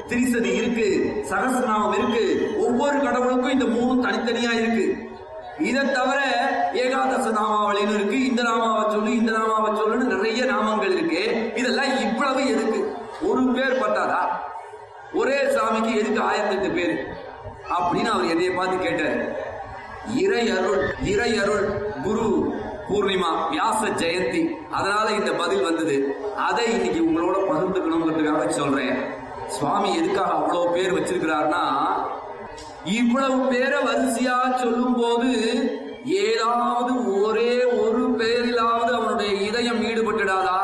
திரிசதி இருக்கு சகசிரநாமம் இருக்கு ஒவ்வொரு கடவுளுக்கும் இந்த மூணும் தனித்தனியா இருக்கு இதை தவிர ஏகாதச நாமாவளின்னு இருக்கு இந்த நாமாவை சொல்லு இந்த நாமாவை சொல்லுன்னு நிறைய நாமங்கள் இருக்கு இதெல்லாம் இவ்வளவு எதுக்கு ஒரு பேர் பத்தாதா ஒரே சாமிக்கு எதுக்கு ஆயிரத்தெட்டு பேர் அப்படின்னு அவர் என்னைய பார்த்து கேட்டார் இறை அருள் இறை அருள் குரு பூர்ணிமா வியாச ஜெயந்தி அதனால இந்த பதில் வந்தது அதை இன்னைக்கு உங்களோட பகிர்ந்துக்கணுங்கிறதுக்காக சொல்றேன் சுவாமி எதுக்காக அவ்வளவு பேர் வச்சிருக்கிறாருன்னா இவ்வளவு பேரை வரிசையா சொல்லும் போது ஏதாவது ஒரே ஒரு பேரிலாவது அவனுடைய இதயம் ஈடுபட்டுடாதா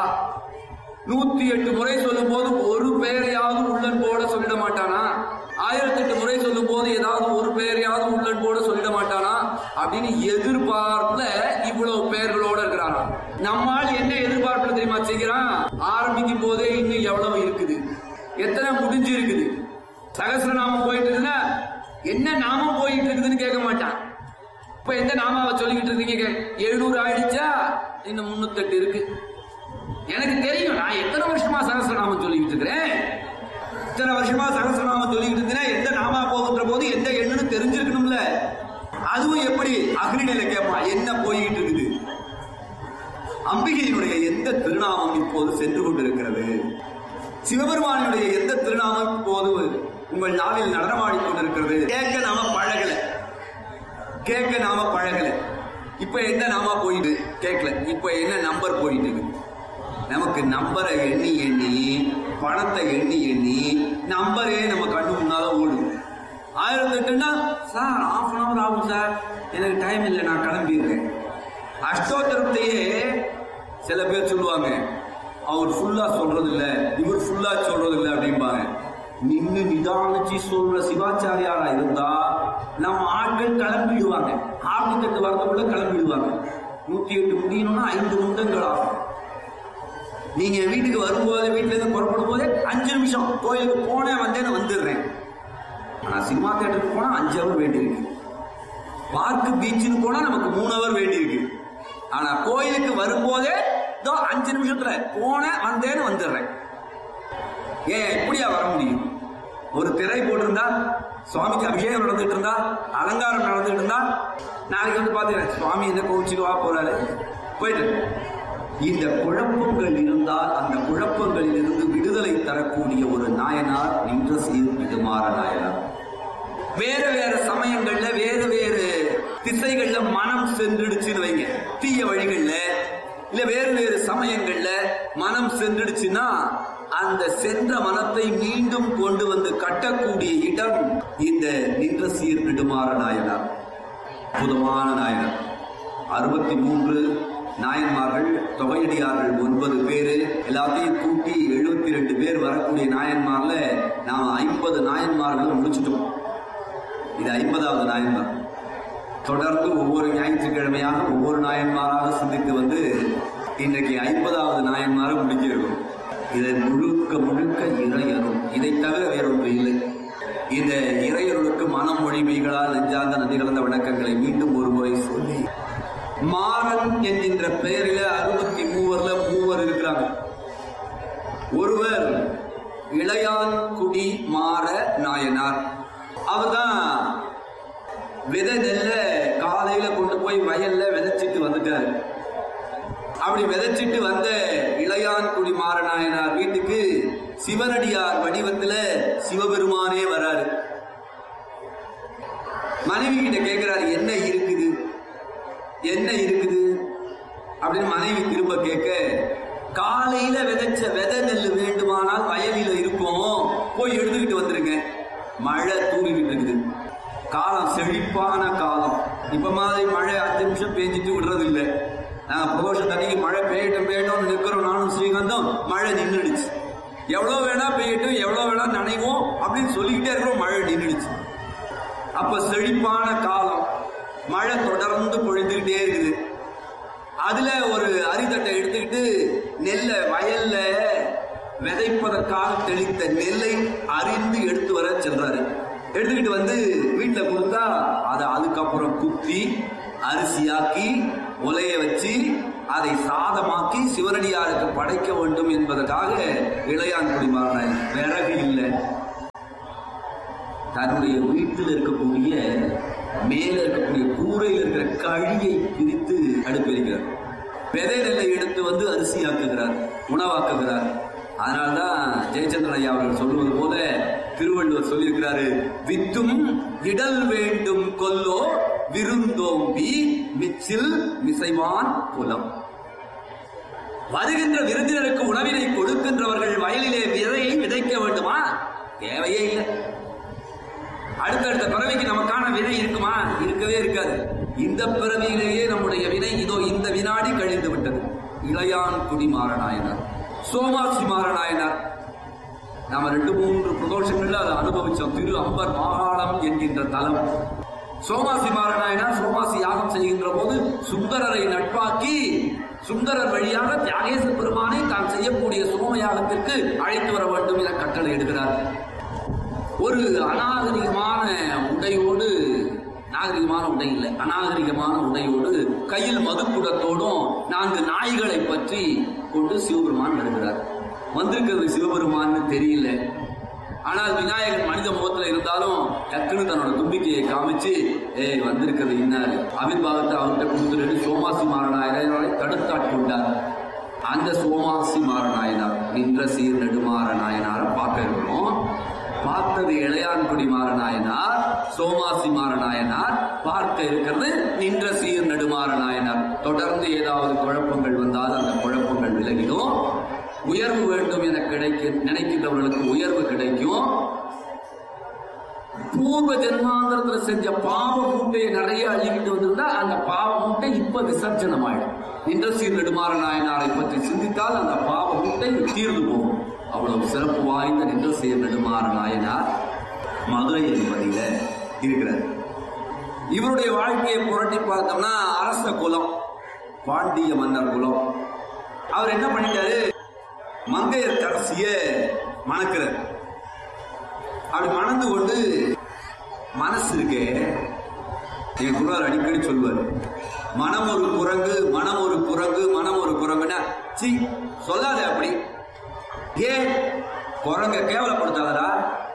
நூத்தி எட்டு முறை சொல்லும் போது ஒரு பெயரையாவது உள்ளன் போட சொல்லிட மாட்டானா ஆயிரத்தி எட்டு முறை சொல்லும் போது ஏதாவது ஒரு பெயரையாவது உள்ளன் போட சொல்லிட மாட்டானா அப்படின்னு எதிர்பார்ப்புல இவ்வளவு பெயர்களோட இருக்கிறானா நம்மால் என்ன எதிர்பார்ப்புல தெரியுமா செய்கிறான் ஆரம்பிக்கும் போதே இன்னும் எவ்வளவு இருக்குது எத்தனை முடிஞ்சு இருக்குது சகசிரநாமம் போயிட்டு இருக்குன்னா என்ன நாமம் போயிட்டு இருக்குதுன்னு கேட்க மாட்டான் இப்ப எந்த நாமாவை சொல்லிக்கிட்டு இருக்கீங்க எழுநூறு ஆயிடுச்சா இன்னும் முன்னூத்தெட்டு இருக்கு எனக்கு தெரியும் நான் எத்தனை வருஷமா சகசிரநாமம் சொல்லிக்கிட்டு இருக்கிறேன் இத்தனை வருஷமா சகசிரநாமம் சொல்லிக்கிட்டு இருந்தேன் எந்த நாமா போகுன்ற போது எந்த எண்ணுன்னு தெரிஞ்சிருக்கணும்ல அதுவும் எப்படி அக்னிநிலை கேட்பான் என்ன போய்கிட்டு இருக்குது அம்பிகையினுடைய எந்த திருநாமம் இப்போது சென்று கொண்டிருக்கிறது சிவபெருமானுடைய எந்த திருநாமம் இப்போது உங்கள் நாவில் நடனமாடிக் கொண்டிருக்கிறது கேட்க நாம பழகல கேட்க நாம பழகல இப்ப என்ன நாம போயிட்டு கேட்கல இப்ப என்ன நம்பர் போயிட்டு இருக்கு நமக்கு நம்பரை எண்ணி எண்ணி பணத்தை எண்ணி எண்ணி நம்பரே நம்ம கண்ணு முன்னால ஓடுது ஆயிரத்தி எட்டுன்னா சார் ஆஃப் அன் அவர் ஆகும் சார் எனக்கு டைம் இல்லை நான் கிளம்பிடுறேன் அஷ்டோத்தரத்தையே சில பேர் சொல்லுவாங்க அவர் ஃபுல்லா சொல்றது இல்ல இவர் ஃபுல்லா சொல்றது இல்ல அப்படிம்பாங்க நின்னு நிதானிச்சு சொல்ற சிவாச்சாரியாரா இருந்தா நம்ம ஆட்கள் கிளம்பிடுவாங்க ஆயிரத்தி எட்டு வரத்துக்குள்ள கிளம்பிடுவாங்க நூத்தி எட்டு முடியணும்னா ஐந்து நிமிடங்கள் ஆகும் நீங்க வீட்டுக்கு வரும்போது வீட்டுல இருந்து புறப்படும் போதே அஞ்சு நிமிஷம் கோயிலுக்கு போனேன் வந்தேன்னு வந்துடுறேன் ஆனா சினிமா தேட்டருக்கு போனா அஞ்சு அவர் வேண்டியிருக்கு பார்க்கு பீச்சுன்னு போனா நமக்கு மூணு அவர் வேண்டியிருக்கு ஆனா கோயிலுக்கு வரும்போதே இதோ அஞ்சு நிமிஷத்துல போனேன் வந்தேன்னு வந்துடுறேன் ஏன் எப்படியா வர முடியும் ஒரு திரை போட்டிருந்தா சுவாமிக்கு அபிஷேகம் நடந்துட்டு இருந்தா அலங்காரம் நடந்துட்டு இருந்தா நாளைக்கு வந்து பாத்தீங்கன்னா சுவாமி என்ன கோவிச்சுக்கு வா போறாரு போயிட்டு இந்த குழப்பங்கள் இருந்தால் அந்த குழப்பங்களில் இருந்து விடுதலை தரக்கூடிய ஒரு நாயனார் நின்ற சீர் விடுமாற நாயனார் வேற வேற சமயங்கள்ல வேற வேறு திசைகள்ல மனம் சென்றுடுச்சுன்னு வைங்க தீய வழிகள்ல இல்ல வேறு வேறு சமயங்கள்ல மனம் சென்றுடுச்சுன்னா அந்த சென்ற மனத்தை மீண்டும் கொண்டு வந்து கட்டக்கூடிய இடம் இந்த நின்ற சீர் நெடுமாற நாயனார் அற்புதமான நாயனார் அறுபத்தி மூன்று நாயன்மார்கள் தொகையடியார்கள் ஒன்பது பேரு எல்லாத்தையும் கூட்டி எழுபத்தி ரெண்டு பேர் வரக்கூடிய நாயன்மார்ல நாம ஐம்பது நாயன்மார்கள் முடிச்சிட்டோம் இது ஐம்பதாவது நாயன்மார் தொடர்ந்து ஒவ்வொரு ஞாயிற்றுக்கிழமையாக ஒவ்வொரு நாயன்மாராக சிந்தித்து வந்து இன்றைக்கு ஐம்பதாவது நாயன்மாரை முடிஞ்சிருக்கும் இதை முழுக்க முழுக்க இறையரும் இதை தவிர வேறொன்று இல்லை இந்த இறையருளுக்கு மனம் மொழி மெய்களால் நெஞ்சார்ந்த நதி கலந்த வணக்கங்களை மீண்டும் ஒரு முறை சொல்லி மாறன் என்கின்ற பெயரில அறுபத்தி மூவர்ல மூவர் இருக்கிறாங்க ஒருவர் இளையான் குடி மாற நாயனார் அவர்தான் விதை நெல்ல காலையில கொண்டு போய் வயல்ல விதைச்சிட்டு வந்துட்டாரு அப்படி விதைச்சிட்டு வந்த இளையான் குடி மாற நாயனார் வீட்டுக்கு சிவனடியார் வடிவத்துல சிவபெருமானே வராரு மனைவி கிட்ட கேட்கிறாரு என்ன இருக்குது என்ன இருக்குது அப்படின்னு மனைவி திரும்ப கேட்க காலையில விதைச்ச விதை நெல் வேண்டுமானால் வயலில இருக்கும் போய் எடுத்துக்கிட்டு வந்துருங்க மழை தூங்கிக்கிட்டு இருக்குது காலம் செழிப்பான காலம் இப்ப மாதிரி மழை அஞ்சு நிமிஷம் பேஞ்சிட்டு விடுறது இல்லை நாங்க பிரதோஷ தண்ணிக்கு மழை பெய்யட்டும் பெய்யட்டும் நிற்கிறோம் நானும் ஸ்ரீகாந்தும் மழை நின்றுடுச்சு எவ்வளவு வேணா பெய்யட்டும் எவ்வளவு வேணா நனைவோம் அப்படின்னு சொல்லிக்கிட்டே இருக்கிறோம் மழை நின்றுடுச்சு அப்ப செழிப்பான காலம் மழை தொடர்ந்து பொழிந்துகிட்டே இருக்குது அதுல ஒரு அரிதட்டை எடுத்துக்கிட்டு நெல்லை வயல்ல விதைப்பதற்காக தெளித்த நெல்லை அறிந்து எடுத்து வர செல்றாரு எடுத்துக்கிட்டு வந்து வீட்டுல கொடுத்தா அதை அதுக்கப்புறம் குத்தி அரிசியாக்கி உலைய வச்சு அதை சாதமாக்கி சிவனடியாருக்கு படைக்க வேண்டும் என்பதற்காக இளையான் குடிமாறின விறகு இல்லை தன்னுடைய வீட்டில் இருக்கக்கூடிய மேல இருக்கக்கூடிய கூரையில் இருக்கிற கழியை பிரித்து அடுப்பெரிக்கிறார் விதை நெல்லை எடுத்து வந்து அரிசியாக்குகிறார் உணவாக்குகிறார் அதனால்தான் ஜெயச்சந்திரன் ஐயா அவர்கள் சொல்லுவது போல திருவள்ளுவர் சொல்லியிருக்கிறாரு வித்தும் இடல் வேண்டும் கொல்லோ விருந்தோம்பி மிச்சில் மிசைவான் புலம் வருகின்ற விருந்தினருக்கு உணவினை கொடுக்கின்றவர்கள் வயலிலே விதையை விதைக்க வேண்டுமா தேவையே இல்லை அடுத்தடுத்த பிறவிக்கு நமக்கான வினை இருக்குமா இருக்கவே இருக்காது இந்த பிறவியிலேயே நம்முடைய வினை இதோ இந்த வினாடி கழிந்து விட்டது இளையான் குடிமாறனாயனார் சோமாசி மாறனாயனார் நாம ரெண்டு மூன்று பிரதோஷங்கள்ல அதை அனுபவிச்சோம் திரு அம்பர் மாகாணம் என்கின்ற தலம் சோமாசி மாறனாயனார் சோமாசி யாகம் செய்கின்ற போது சுந்தரரை நட்பாக்கி சுந்தரர் வழியாக தியாகேச பெருமானை தான் செய்யக்கூடிய சோம யாகத்திற்கு அழைத்து வர வேண்டும் என கட்டளை எடுக்கிறார் ஒரு அநாகரிகமான உடையோடு நாகரிகமான உடை இல்லை அநாகரிகமான உடையோடு கையில் மதுக்குடத்தோடும் நான்கு நாய்களை பற்றி கொண்டு சிவபெருமான் வருகிறார் வந்திருக்கிறது சிவபெருமான்னு தெரியல ஆனால் விநாயகன் மனித முகத்துல இருந்தாலும் டக்குன்னு தன்னோட தும்பிக்கையை காமிச்சு ஏய் வந்திருக்கிறது இன்னாரு அவிர்வாகத்தை அவர்கிட்ட கொடுத்துட்டு சோமாசி மாறனாயரை தடுத்தாட்கொண்டார் அந்த சோமாசி மாறநாயனார் நின்ற சீர் நெடுமாற நாயனாரை பார்க்க இருக்கிறோம் பார்த்தது இளையான்குடி மாறநாயனார் சோமாசி மாறநாயனார் பார்க்க இருக்கிறது நின்ற சீர் நெடுமாற நாயனார் தொடர்ந்து ஏதாவது குழப்பங்கள் வந்தால் அந்த குழப்பங்கள் விலகிடும் உயர்வு வேண்டும் என கிடைக்க நினைக்கின்றவர்களுக்கு உயர்வு கிடைக்கும் பூர்வ ஜென்மாந்திரத்துல செஞ்ச பாவ மூட்டையை நிறைய அள்ளிக்கிட்டு வந்திருந்தா அந்த பாவ மூட்டை இப்ப விசர்ஜனம் ஆயிடும் நின்ற சீர் நெடுமாற நாயனாரை பற்றி சிந்தித்தால் அந்த பாவ மூட்டை தீர்ந்து போகும் அவ்வளவு சிறப்பு வாய்ந்த நின்ற சீர் நெடுமாற நாயனார் மதுரை என்பதில இருக்கிறார் இவருடைய வாழ்க்கையை புரட்டி பார்த்தோம்னா அரச குலம் பாண்டிய மன்னர் குலம் அவர் என்ன பண்ணிட்டாரு மங்கையர் கரசிய மணக்கிறார் அப்படி மணந்து கொண்டு மனசு இருக்கே என் குருவார் அடிக்கடி சொல்வார் மனம் ஒரு குரங்கு மனம் ஒரு குரங்கு மனம் ஒரு குரங்குன்னா சி சொல்லாத அப்படி ஏன் குரங்க கேவலப்படுத்தாதடா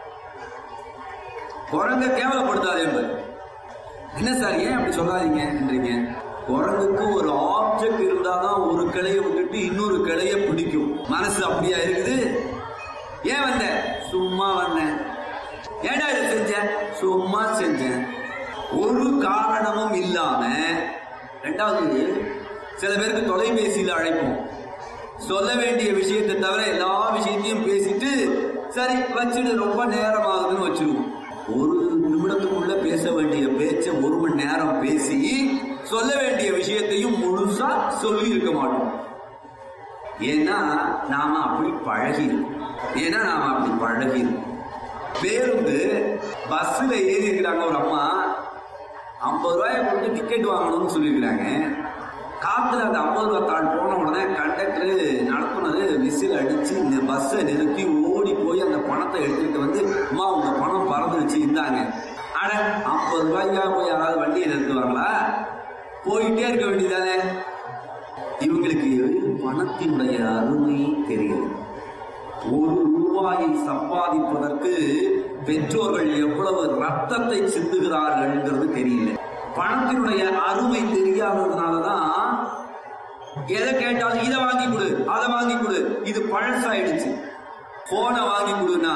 குரங்க கேவலப்படுத்தாதே என்பது என்ன சார் ஏன் அப்படி சொல்லாதீங்கன்றீங்க குரங்குக்கு ஒரு ஆப்ஜெக்ட் இருந்தாதான் ஒரு கிளையை விட்டுட்டு இன்னொரு கிளையை பிடிக்கும் மனசு அப்படியா இருக்குது ஏன் வந்த சும்மா வந்தேன் ஏடா இதை செஞ்சேன் சும்மா செஞ்சேன் ஒரு காரணமும் இல்லாம ரெண்டாவது சில பேருக்கு தொலைபேசியில் அழைப்போம் சொல்ல வேண்டிய விஷயத்தை தவிர எல்லா விஷயத்தையும் பேசிட்டு சரி வச்சுட்டு ரொம்ப நேரம் ஆகுதுன்னு வச்சிருவோம் ஒரு நிமிடத்துக்குள்ள பேச வேண்டிய பேச்சை ஒரு மணி நேரம் பேசி சொல்ல வேண்டிய விஷயத்தையும் முழுசா சொல்லி இருக்க மாட்டோம் ஏன்னா நாம அப்படி பழகி ஏன்னா நாம அப்படி பழகி பேருந்து பஸ்ல ஏறி இருக்கிறாங்க ஒரு அம்மா ஐம்பது ரூபாயை கொடுத்து டிக்கெட் வாங்கணும்னு சொல்லியிருக்கிறாங்க காத்துல அந்த ஐம்பது ரூபாய் தாள் போன உடனே கண்டக்டர் நடத்துனது விசில் அடிச்சு இந்த பஸ்ஸை நிறுத்தி ஓடி போய் அந்த பணத்தை எடுத்துக்கிட்டு வந்து அம்மா உங்க பணம் பறந்துருச்சு இந்தாங்க அட ஐம்பது ரூபாய்க்காக போய் யாராவது வண்டியை நிறுத்துவாங்களா போயிட்டே இருக்க வேண்டியதானே இவங்களுக்கு பணத்தினுடைய அருமை தெரியும் ஒரு ரூபாயை சம்பாதிப்பதற்கு பெற்றோர்கள் எவ்வளவு ரத்தத்தை சிந்துகிறார்கள்ங்கிறது தெரியல பணத்தினுடைய அருமை தெரியாததுனாலதான் எதை கேட்டாலும் இதை வாங்கி கொடு அதை வாங்கி கொடு இது பழசாயிடுச்சு போனை வாங்கி கொடுனா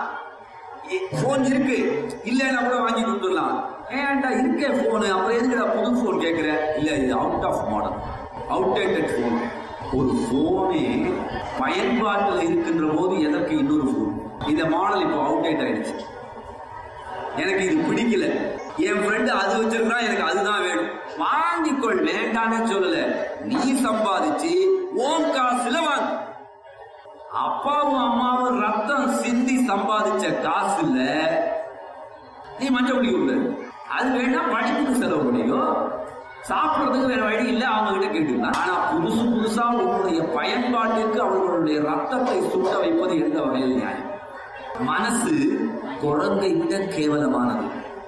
போன் இருக்கு இல்லைன்னா கூட வாங்கி கொடுத்துடலாம் ஏன்டா இருக்கே போனு அப்புறம் எதுக்குடா புது போன் கேட்கிற இல்ல இது out of model outdated phone ஒரு போனே பயன்பாட்டில் இருக்கின்ற போது எதற்கு இன்னொரு போன் இந்த மாடல் இப்போ அவுடேட் ஆயிடுச்சு எனக்கு இது பிடிக்கல என் ஃப்ரெண்டு அது வச்சிருந்தா எனக்கு அதுதான் வேணும் வாங்கிக்கொள் வேண்டான்னு சொல்லல நீ சம்பாதிச்சு ஓன் காசுல வாங்க அப்பாவும் அம்மாவும் ரத்தம் சிந்தி சம்பாதிச்ச காசு இல்ல நீ மஞ்சள் குடிக்க கூடாது அது வேணா படிப்புக்கு செலவு பண்ணியோ சாப்பிடுறதுக்கு வேற வழி இல்லை அவங்க கிட்ட கேட்டுக்கலாம் ஆனா புதுசு புதுசா உன்னுடைய பயன்பாட்டிற்கு அவர்களுடைய ரத்தத்தை சுட்ட வைப்பது எந்த வகையில் நியாயம் மனசு குரங்கை விட கேவலமானது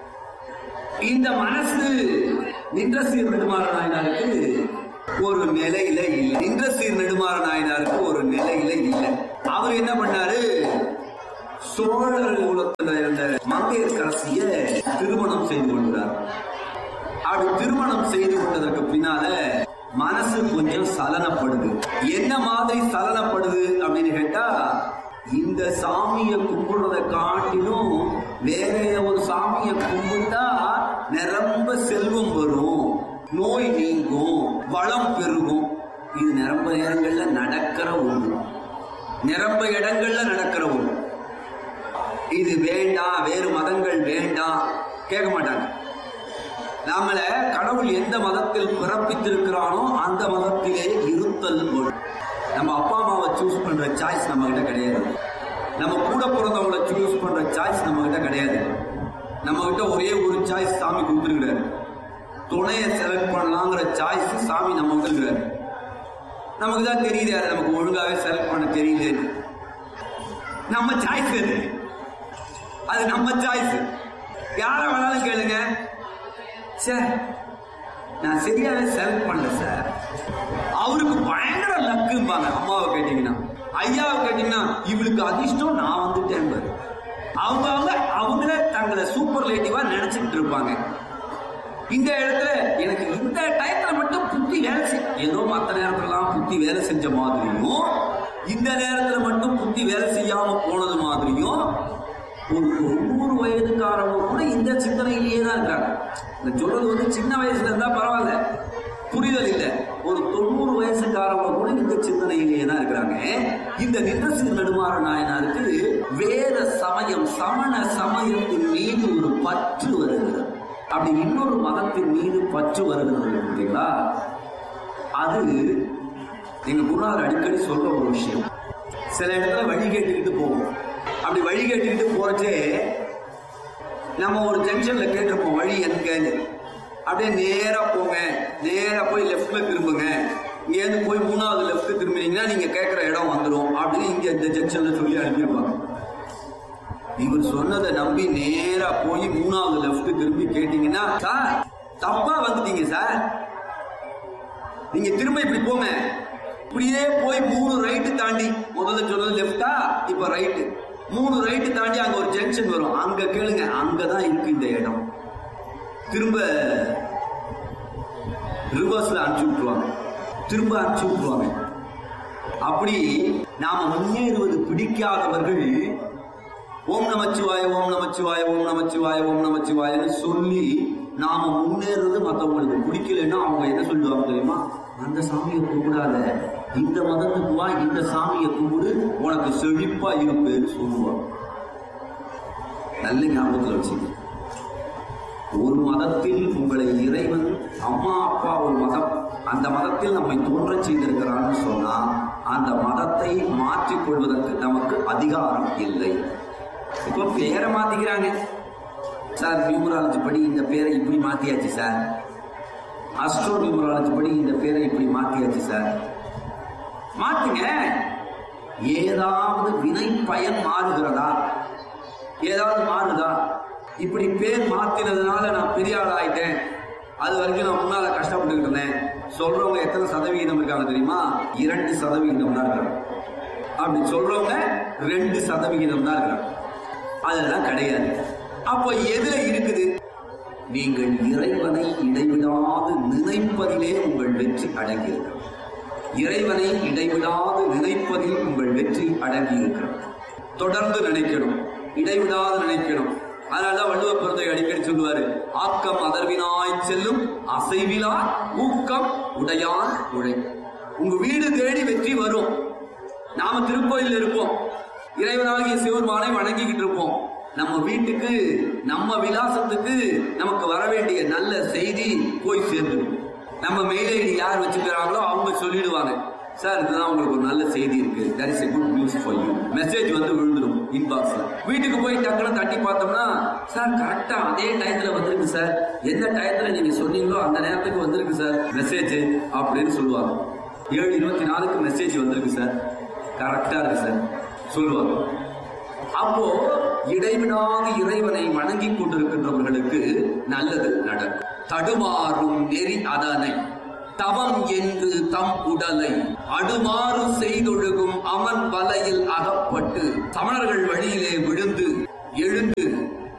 இந்த மனசு நின்ற சீர் நெடுமாற நாயனாருக்கு ஒரு நிலையில இல்லை நின்ற சீர் நெடுமாற நாயனாருக்கு ஒரு நிலையில இல்லை அவர் என்ன பண்ணாரு சோழர் குலத்துல இருந்த மங்கை மங்கையர்கரசிய திருமணம் செய்து கொள்கிறார் அப்படி திருமணம் செய்து கொண்டதற்கு பின்னால மனசு கொஞ்சம் சலனப்படுது என்ன மாதிரி சலனப்படுது அப்படின்னு கேட்டா இந்த சாமியை கும்பிடுறத காட்டிலும் வேற ஒரு சாமியை கும்பிட்டா நிரம்ப செல்வம் வரும் நோய் நீங்கும் வளம் பெருகும் இது நிரம்ப நேரங்கள்ல நடக்கிற ஒன்று நிரம்ப இடங்கள்ல நடக்கிற ஒன்று இது வேண்டாம் வேறு மதங்கள் வேண்டாம் கேட்க மாட்டாங்க நாமள கடவுள் எந்த மதத்தில் பிறப்பித்திருக்கிறானோ அந்த மதத்திலே இருத்தல் வேண்டும். நம்ம அப்பா அம்மாவை சூஸ் பண்ற சாய்ஸ் நம்ம கிட்ட கிடையாது நம்ம கூட பிறந்தவங்கள சூஸ் பண்ற சாய்ஸ் நம்ம கிட்ட கிடையாது நம்ம கிட்ட ஒரே ஒரு சாய்ஸ் சாமி கொடுத்துருக்கிறாரு துணையை செலக்ட் பண்ணலாங்கிற சாய்ஸ் சாமி நம்ம கொடுத்துருக்கிறாரு நமக்கு தான் தெரியுது அது நமக்கு ஒழுங்காவே செலக்ட் பண்ண தெரியலன்னு நம்ம சாய்ஸ் அது அது நம்ம சாய்ஸ் யார வேணாலும் கேளுங்க சார் நான் சரியாவே செலக்ட் பண்ணல சார் அவருக்கு பயங்கர லக்கும்பாங்க அம்மாவை கேட்டீங்கன்னா ஐயாவை கேட்டீங்கன்னா இவளுக்கு அதிர்ஷ்டம் நான் வந்துட்டேன் பாரு. அவங்க அவங்க அவங்களே தங்களை சூப்பர்லேட்டிவா நினைச்சுக்கிட்டு இருப்பாங்க இந்த இடத்துல எனக்கு இந்த டயத்துல மட்டும் புத்தி வேலை செய் ஏதோ மற்ற நேரத்துலலாம் புத்தி வேலை செஞ்ச மாதிரியும் இந்த நேரத்துல மட்டும் புத்தி வேலை செய்யாம போனது மாதிரியும் ஒரு தொண்ணூறு வயதுக்காரவங்க கூட இந்த சிந்தனையிலேயே தான் இருக்காங்க இந்த சொல்றது வந்து சின்ன வயசுல இருந்தா பரவாயில்ல புரிதல் இல்லை ஒரு தொண்ணூறு வயசுக்காரவங்க கூட இந்த சிந்தனையிலேயே தான் இருக்கிறாங்க இந்த நின்றசி நெடுமாற நாயனாருக்கு வேத சமயம் சமண சமயத்தின் மீது ஒரு பற்று வருகிறது அப்படி இன்னொரு மதத்தின் மீது பற்று வருகிறது பார்த்தீங்களா அது எங்க குருநாதர் அடிக்கடி சொல்ற ஒரு விஷயம் சில இடத்துல வழி கேட்டுக்கிட்டு போவோம் அப்படி வழி கேட்டுக்கிட்டு போறச்சே நம்ம ஒரு ஜங்ஷன்ல கேட்டிருப்போம் வழி எங்கன்னு அப்படியே நேரா போங்க நேரா போய் லெஃப்ட்ல திரும்புங்க இங்கேருந்து போய் மூணாவது லெஃப்ட் திரும்பினீங்கன்னா நீங்க கேட்குற இடம் வந்துடும் அப்படின்னு இங்க இந்த ஜங்ஷன்ல சொல்லி அனுப்பியிருப்பாங்க இவர் சொன்னதை நம்பி நேரா போய் மூணாவது லெஃப்ட் திரும்பி கேட்டீங்கன்னா சார் தப்பா வந்துட்டீங்க சார் நீங்க திரும்ப இப்படி போங்க இப்படியே போய் மூணு ரைட்டு தாண்டி முதல்ல சொன்னது லெஃப்டா இப்ப ரைட்டு மூணு ரைட்டு தாண்டி அங்க ஒரு ஜங்ஷன் வரும் அங்க கேளுங்க அங்கதான் இருக்கு இந்த இடம் திரும்ப ரிவர்ஸ்ல அனுப்பிச்சு விட்டுருவாங்க திரும்ப அனுப்பிச்சு விட்டுருவாங்க அப்படி நாம முன்னேறுவது பிடிக்காதவர்கள் ஓம் நமச்சிவாய ஓம் நமச்சிவாய ஓம் நமச்சிவாய ஓம் நமச்சிவாயன்னு சொல்லி நாம முன்னேறது மத்தவங்களுக்கு பிடிக்கலன்னா அவங்க என்ன சொல்லுவாங்க தெரியுமா அந்த சாமியை கும்பிடாத இந்த மதத்துக்கு வா இந்த சாமியை கும்பிடு உனக்கு செழிப்பா இருப்பேன்னு சொல்லுவாங்க நல்ல ஞாபகத்துல வச்சுக்க ஒரு மதத்தில் உங்களை இறைவன் அம்மா அப்பா ஒரு மதம் அந்த மதத்தில் நம்மை தோன்றச் செய்திருக்கிறான்னு சொன்னா அந்த மதத்தை மாற்றிக் கொள்வதற்கு நமக்கு அதிகாரம் இல்லை இப்போ பேரை மாத்திக்கிறாங்க சார் நியூமராலஜி படி இந்த பேரை இப்படி மாத்தியாச்சு சார் அஸ்ட்ரோ நியூமராலஜி படி இந்த பேரை இப்படி மாத்தியாச்சு சார் மாத்துங்க ஏதாவது வினை பயன் மாறுகிறதா ஏதாவது மாறுதா இப்படி பேர் மாத்தினதுனால நான் பெரிய ஆள் ஆயிட்டேன் அது வரைக்கும் நான் முன்னால கஷ்டப்பட்டுக்கிட்டு இருந்தேன் சொல்றவங்க எத்தனை சதவிகிதம் இருக்காங்க தெரியுமா இரண்டு சதவிகிதம் தான் இருக்காங்க அப்படி சொல்றவங்க ரெண்டு சதவிகிதம் தான் இருக்காங்க அதெல்லாம் கிடையாது அப்போ எதுல இருக்குது நீங்கள் இறைவனை இடைவிடாது நினைப்பதிலே உங்கள் வெற்றி அடங்கியிருக்கிறது இறைவனை இடைவிடாது நினைப்பதில் உங்கள் வெற்றி அடங்கி இருக்கிறது தொடர்ந்து நினைக்கணும் இடைவிடாது நினைக்கணும் அதனாலதான் வள்ளுவ பிறந்தை அடிக்கடி சொல்லுவாரு ஆக்கம் அதர்வினாய் செல்லும் அசைவிலா ஊக்கம் உடையான் உழை உங்க வீடு தேடி வெற்றி வரும் நாம திருக்கோயில் இருப்போம் இறைவனாகிய சிவருமானை வணங்கிக்கிட்டு இருப்போம் நம்ம வீட்டுக்கு நம்ம விலாசத்துக்கு நமக்கு வர வேண்டிய நல்ல செய்தி போய் சேர்ந்துடும் நம்ம மெயில் ஐடி யார் வச்சுக்கிறாங்களோ அவங்க சொல்லிடுவாங்க சார் இதுதான் உங்களுக்கு ஒரு நல்ல செய்தி இருக்கு that is a good news for you message வந்து விழுந்துடும் இன்பாக்ஸ்ல வீட்டுக்கு போய் டக்குனு தட்டி பார்த்தோம்னா சார் கரெக்டா அதே டயத்துல வந்திருக்கு சார் எந்த டயத்துல நீங்க சொன்னீங்களோ அந்த நேரத்துக்கு வந்திருக்கு சார் மெசேஜ் அப்படின்னு சொல்லுவாங்க ஏழு இருபத்தி நாலுக்கு மெசேஜ் வந்திருக்கு சார் கரெக்டா இருக்கு சார் சொல்லுவாங்க அப்போ இடைவிடாது இறைவனை வணங்கிக் கொண்டிருக்கின்றவர்களுக்கு நல்லது நடக்கும் தடுமாறும் நெறி அதனை தவம் என்று தம் உடலை அடுமாறு செய்தொழுகும் அமன் வலையில் அகப்பட்டு சமணர்கள் வழியிலே விழுந்து எழுந்து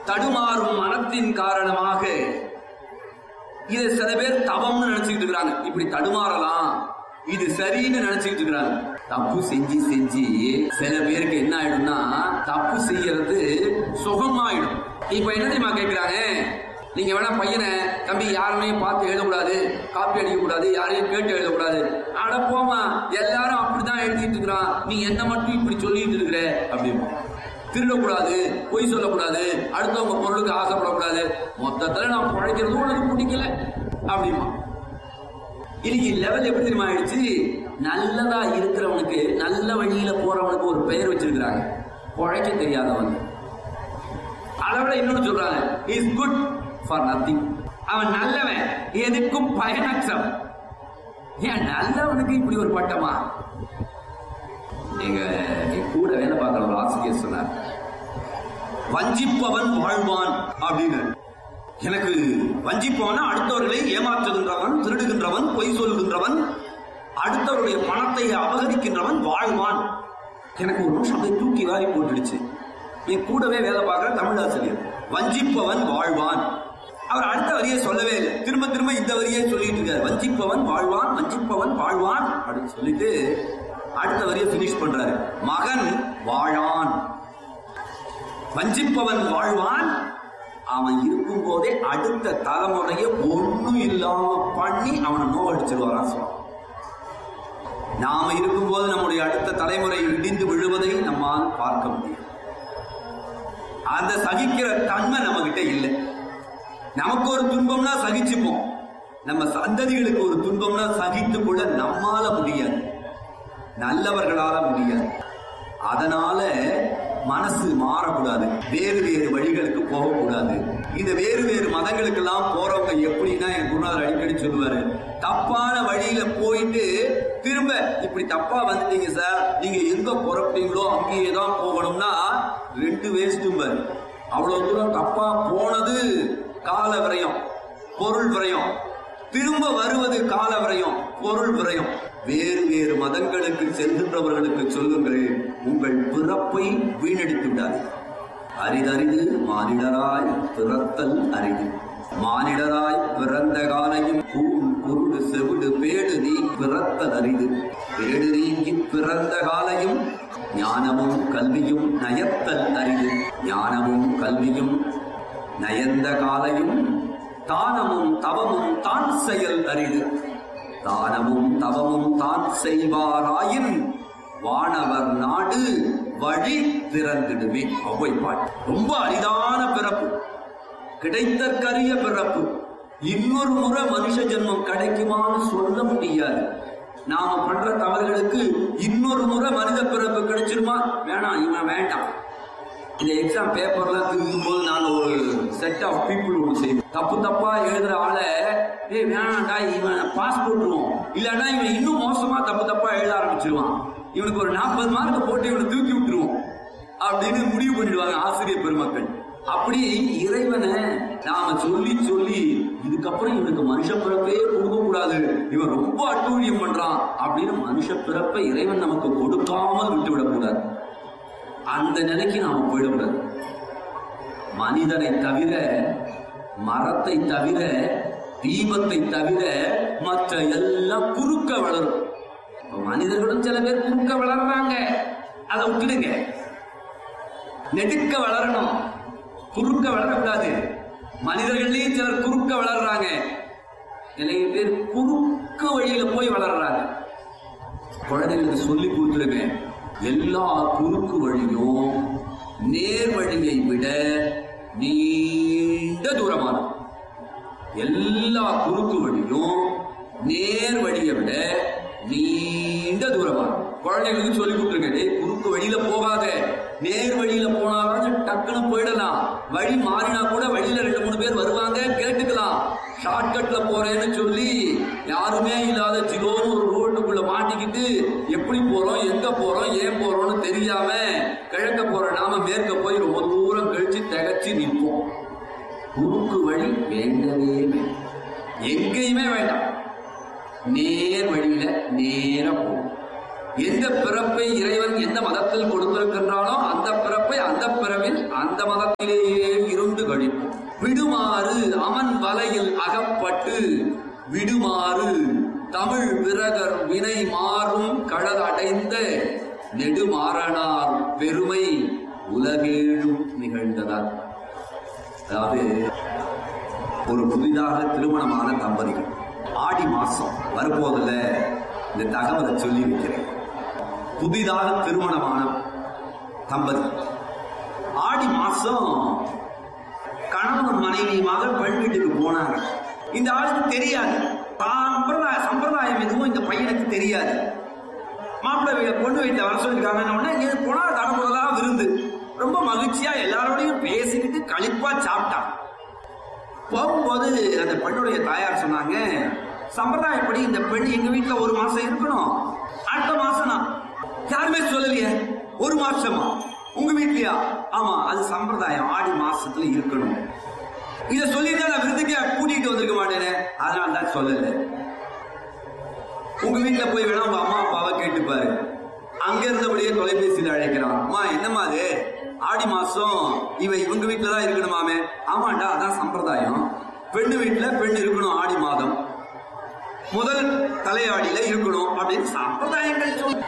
தடுமாறும் மனத்தின் காரணமாக இது சில பேர் தவம்னு நினைச்சுக்கிட்டு இருக்கிறாங்க இப்படி தடுமாறலாம் இது சரின்னு நினைச்சுக்கிட்டு இருக்கிறாங்க தப்பு செஞ்சு செஞ்சு சில பேருக்கு என்ன ஆயிடும்னா தப்பு செய்யறது சுகமாயிடும் இப்ப என்ன தெரியுமா கேக்குறாங்க நீங்க வேணா பையனை தம்பி யாருமே பார்த்து எழுதக்கூடாது காப்பி அடிக்க கூடாது யாரையும் கேட்டு எழுதக்கூடாது அட போமா எல்லாரும் அப்படிதான் எழுதிட்டு இருக்கிறான் நீ என்ன மட்டும் இப்படி சொல்லிட்டு இருக்கிற அப்படிமா திருடக்கூடாது பொய் சொல்லக்கூடாது அடுத்தவங்க பொருளுக்கு ஆசைப்படக்கூடாது மொத்தத்துல நான் பழைக்கிறது உனக்கு பிடிக்கல அப்படிமா இன்னைக்கு லெவல் எப்படி தெரியுமா ஆயிடுச்சு நல்லதா இருக்கிறவனுக்கு நல்ல வழியில போறவனுக்கு ஒரு பெயர் வச்சிருக்கிறாங்க உழைக்க தெரியாதவன் அதை விட இன்னொன்னு சொல்றாங்க இஸ் குட் ஃபார் நத்திங் அவன் நல்லவன் எதுக்கும் பயனற்றவன் ஏன் நல்லவனுக்கு இப்படி ஒரு பட்டமா எங்க என் கூட வேலை பார்க்கிற ஒரு ஆசிரியர் சொன்னார் வஞ்சிப்பவன் வாழ்வான் அப்படின்னு எனக்கு வஞ்சிப்பவன் அடுத்தவர்களை ஏமாற்றுகின்றவன் திருடுகின்றவன் பொய் சொல்லுகின்றவன் அடுத்தவருடைய பணத்தை அபகரிக்கின்றவன் வாழ்வான் எனக்கு ஒரு நிமிஷம் அப்படியே தூக்கி வாரி போட்டுடுச்சு என் கூடவே வேலை பார்க்கிற தமிழ் ஆசிரியர் வஞ்சிப்பவன் வாழ்வான் அவர் அடுத்த வரியை சொல்லவே இல்லை திரும்ப திரும்ப இந்த வரியை சொல்லிட்டு இருக்காரு வஞ்சிப்பவன் வாழ்வான் வஞ்சிப்பவன் வாழ்வான் அப்படின்னு சொல்லிட்டு அடுத்த வரியை பினிஷ் பண்றாரு மகன் வாழான் வஞ்சிப்பவன் வாழ்வான் அவன் இருக்கும் போதே அடுத்த தலைமுறைய ஒண்ணும் இல்லாம பண்ணி அவனை நோவடிச்சிருவாரான் சொல்ல நாம இருக்கும்போது நம்முடைய அடுத்த தலைமுறை இடிந்து விழுவதை நம்மால் பார்க்க முடியும் அந்த சகிக்கிற தன்மை நம்ம கிட்ட இல்லை நமக்கு ஒரு துன்பம்னா சகிச்சுப்போம் நம்ம சந்ததிகளுக்கு ஒரு துன்பம்னா சகித்து கொள்ள நம்மால முடியாது நல்லவர்களால முடியாது அதனால மனசு மாறக்கூடாது வேறு வேறு வழிகளுக்கு போகக்கூடாது இந்த வேறு வேறு மதங்களுக்கெல்லாம் போறவங்க எப்படின்னா என் குருநாதர் அடிக்கடி சொல்லுவாரு தப்பான வழியில போயிட்டு திரும்ப இப்படி தப்பா வந்துட்டீங்க சார் நீங்க எங்க புறப்பட்டீங்களோ அங்கேயே தான் போகணும்னா ரெண்டு வேஸ்ட்டும் பாரு அவ்வளவு தூரம் தப்பா போனது கால விரயம் பொருள் விரயம் திரும்ப வருவது கால விரயம் பொருள் விரயம் வேறு வேறு மதங்களுக்கு செல்கின்றவர்களுக்கு சொல்லுங்கள் உங்கள் பிறப்பை வீணடித்து விடாது அரிதறிது மானிடராய் பிறத்தல் அரிது மானிடராய் பிறந்த காலையும் கூண் குருடு செவிடு பேடு நீ பிறத்தல் அரிது பேடு நீங்கி பிறந்த காலையும் ஞானமும் கல்வியும் நயத்தல் அரிது ஞானமும் கல்வியும் நயந்த காலையும் தானமும் தவமும் தான் செயல் அரிது தானமும் தவமும் தான் செய்வாராயின் வானவர் நாடு வழி திறந்திடுமே ஒவ்வை பாட்டு ரொம்ப அரிதான பிறப்பு கிடைத்தற்கரிய பிறப்பு இன்னொரு முறை மனுஷ ஜென்மம் கிடைக்குமான்னு சொல்ல முடியாது நாம பண்ற தவறுகளுக்கு இன்னொரு முறை மனித பிறப்பு கிடைச்சிருமா வேணாம் இவன் வேண்டாம் இந்த எக்ஸாம் பேப்பர்லாம் திருத்தும் போது நான் ஒரு செட் ஆஃப் பீப்புள் ஒன்று செய்வேன் தப்பு தப்பா எழுதுற ஆளை ஏய் வேணாண்டா இவன் பாஸ் போட்டுருவோம் இல்லைன்னா இவன் இன்னும் மோசமா தப்பு தப்பா எழுத ஆரம்பிச்சிருவான் இவனுக்கு ஒரு நாற்பது மார்க் போட்டு இவனை தூக்கி விட்டுருவோம் அப்படின்னு முடிவு பண்ணிடுவாங்க ஆசிரியர் பெருமக்கள் அப்படி இறைவனை நாம சொல்லி சொல்லி இதுக்கப்புறம் இவனுக்கு மனுஷ பிறப்பே கொடுக்க கூடாது இவன் ரொம்ப அட்டூழியம் பண்றான் அப்படின்னு மனுஷ பிறப்பை இறைவன் நமக்கு கொடுக்காமல் விட்டு விடக்கூடாது அந்த நிலைக்கு நாம போயிடக்கூடாது மனிதனை தவிர மரத்தை தவிர தீபத்தை தவிர மற்ற எல்லாம் குறுக்க வளரும் இப்ப மனிதர்களும் சில பேர் குறுக்க வளர்றாங்க அதை விட்டுடுங்க நெடுக்க வளரணும் குறுக்க வளரக்கூடாது மனிதர்களையும் சிலர் குறுக்க வளர்றாங்க நிறைய பேர் குறுக்க வழியில போய் வளர்றாங்க குழந்தைகளுக்கு சொல்லி கொடுத்துருங்க எல்லா குறுக்கு வழியும் நேர் வழியை விட நீண்ட தூரமானது எல்லா குறுக்கு வழியும் நேர் வழியை விட நீண்ட தூரமானது குழந்தைகளுக்கு சொல்லி கொடுத்துருங்க டேய் குறுக்கு வழியில போகாத நேர் வழியில போனாலும் டக்குன்னு போயிடலாம் வழி மாறினா கூட வழியில ரெண்டு மூணு பேர் வருவாங்க கேட்டுக்கலாம் ஷார்ட்கட்ல போறேன்னு சொல்லி யாருமே இல்லாத ஜிலோன்னு ஒரு ரோட்டுக்குள்ள மாட்டிக்கிட்டு எப்படி போறோம் எங்க போறோம் ஏன் போறோம்னு தெரியாம கிழக்க போற நாம மேற்க போய் ரொம்ப தூரம் கழிச்சு திகச்சு நிற்போம் குறுக்கு வழி வேண்டவே வேண்டாம் எங்கேயுமே வேண்டாம் நேர் வழியில நேரா போகும் எந்த பிறப்பை இறைவன் எந்த மதத்தில் கொடுத்திருக்கின்றானோ அந்த பிறப்பை அந்த பிறவில் அந்த மதத்திலேயே இருந்து விடுமாறு அமன் வலையில் அகப்பட்டு விடுமாறு தமிழ் விரகர் வினை மாறும் கடல் அடைந்த நெடுமாறனார் பெருமை உலகேழும் நிகழ்ந்ததால் அதாவது ஒரு புதிதாக திருமணமான தம்பதிகள் ஆடி மாசம் வரப்போதில் இந்த தகவலை சொல்லி வைக்கிறேன் புதிதாக திருமணமான தம்பதி ஆடி மாசம் கணவன் மனைவியுமாக பெண் வீட்டுக்கு போனாங்க இந்த ஆளுக்கு தெரியாது சம்பிரதாய சம்பிரதாயம் எதுவும் இந்த பையனுக்கு தெரியாது மாப்பிள்ளை வீ- பொண்ணு வீட்டில் வர சொல்லியிருக்காங்க உடனே இங்கே போனா தடமுறதா விருந்து ரொம்ப மகிழ்ச்சியா எல்லாரோடையும் பேசிக்கிட்டு களிப்பா சாப்பிட்டான் போகும்போது அந்த பெண்ணுடைய தாயார் சொன்னாங்க சம்பிரதாயப்படி இந்த பெண் எங்க வீட்டுல ஒரு மாசம் இருக்கணும் அடுத்த மாசம் நான் யாருமே சொல்லலையே ஒரு மாசமா உங்க வீட்லயா ஆமா அது சம்பிரதாயம் ஆடி மாசத்துல இருக்கணும் இத சொல்லிட்டு நான் விருதுக்கே கூட்டிட்டு வந்திருக்க மாட்டேனே அதனால தான் சொல்லல உங்க வீட்டுல போய் வேணா உங்க அம்மா அப்பாவை கேட்டு பாரு அங்க இருந்தபடியே தொலைபேசியில் அழைக்கிறான் அம்மா என்னம்மா அது ஆடி மாசம் இவ இவங்க வீட்டுல தான் இருக்கணுமாமே ஆமாண்டா அதான் சம்பிரதாயம் பெண்ணு வீட்டுல பெண் இருக்கணும் ஆடி மாதம் முதல் தலையாடியில இருக்கணும் அப்படின்னு சம்பிரதாயங்கள் சொல்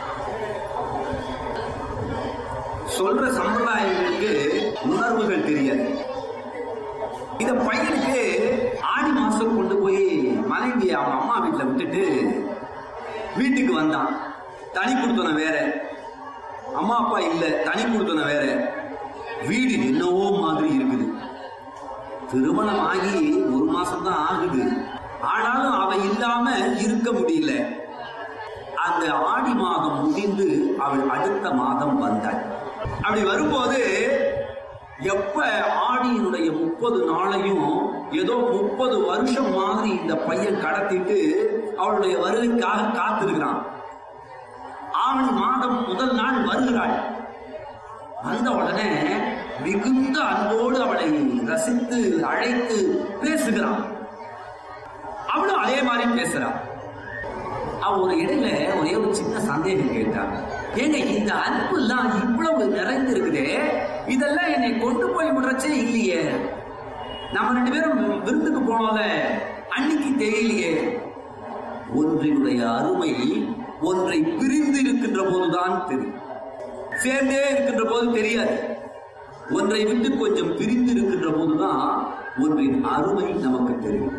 சொல்ற சம்பிரதாயங்களுக்கு உணர்வுகள் தெரியாது இந்த பையனுக்கு ஆடி மாசம் கொண்டு போய் மனைவியை அவன் அம்மா வீட்டுல விட்டுட்டு வீட்டுக்கு வந்தான் தனி கொடுத்தன வேற அம்மா அப்பா இல்ல தனி கொடுத்தன வேற வீடு என்னவோ மாதிரி இருக்குது திருமணம் ஆகி ஒரு மாசம் தான் ஆகுது ஆனாலும் அவ இல்லாம இருக்க முடியல அந்த ஆடி மாதம் முடிந்து அவள் அடுத்த மாதம் வந்தாள் அப்படி வரும்போது எப்ப ஆடியினுடைய முப்பது நாளையும் ஏதோ முப்பது வருஷம் மாதிரி இந்த பையன் கடத்திட்டு அவளுடைய வருகைக்காக காத்திருக்கிறான் ஆவணி மாதம் முதல் நாள் வருகிறாள் வந்த உடனே மிகுந்த அன்போடு அவளை ரசித்து அழைத்து பேசுகிறான் அவளும் அதே மாதிரி பேசுறான் அவ ஒரு இடையில ஒரே ஒரு சின்ன சந்தேகம் கேட்டான் ஏங்க இந்த அன்பு எல்லாம் இவ்வளவு நிறைந்து இருக்குதே இதெல்லாம் என்னை கொண்டு போய் விடுறச்சே இல்லையே நம்ம ரெண்டு பேரும் விருந்துக்கு போனோம்ல அன்னைக்கு தெரியலையே ஒன்றினுடைய அருமை ஒன்றை பிரிந்து இருக்கின்ற போதுதான் தெரியும் சேர்ந்தே இருக்கின்ற போது தெரியாது ஒன்றை விட்டு கொஞ்சம் பிரிந்து இருக்கின்ற போதுதான் ஒன்றின் அருமை நமக்கு தெரியும்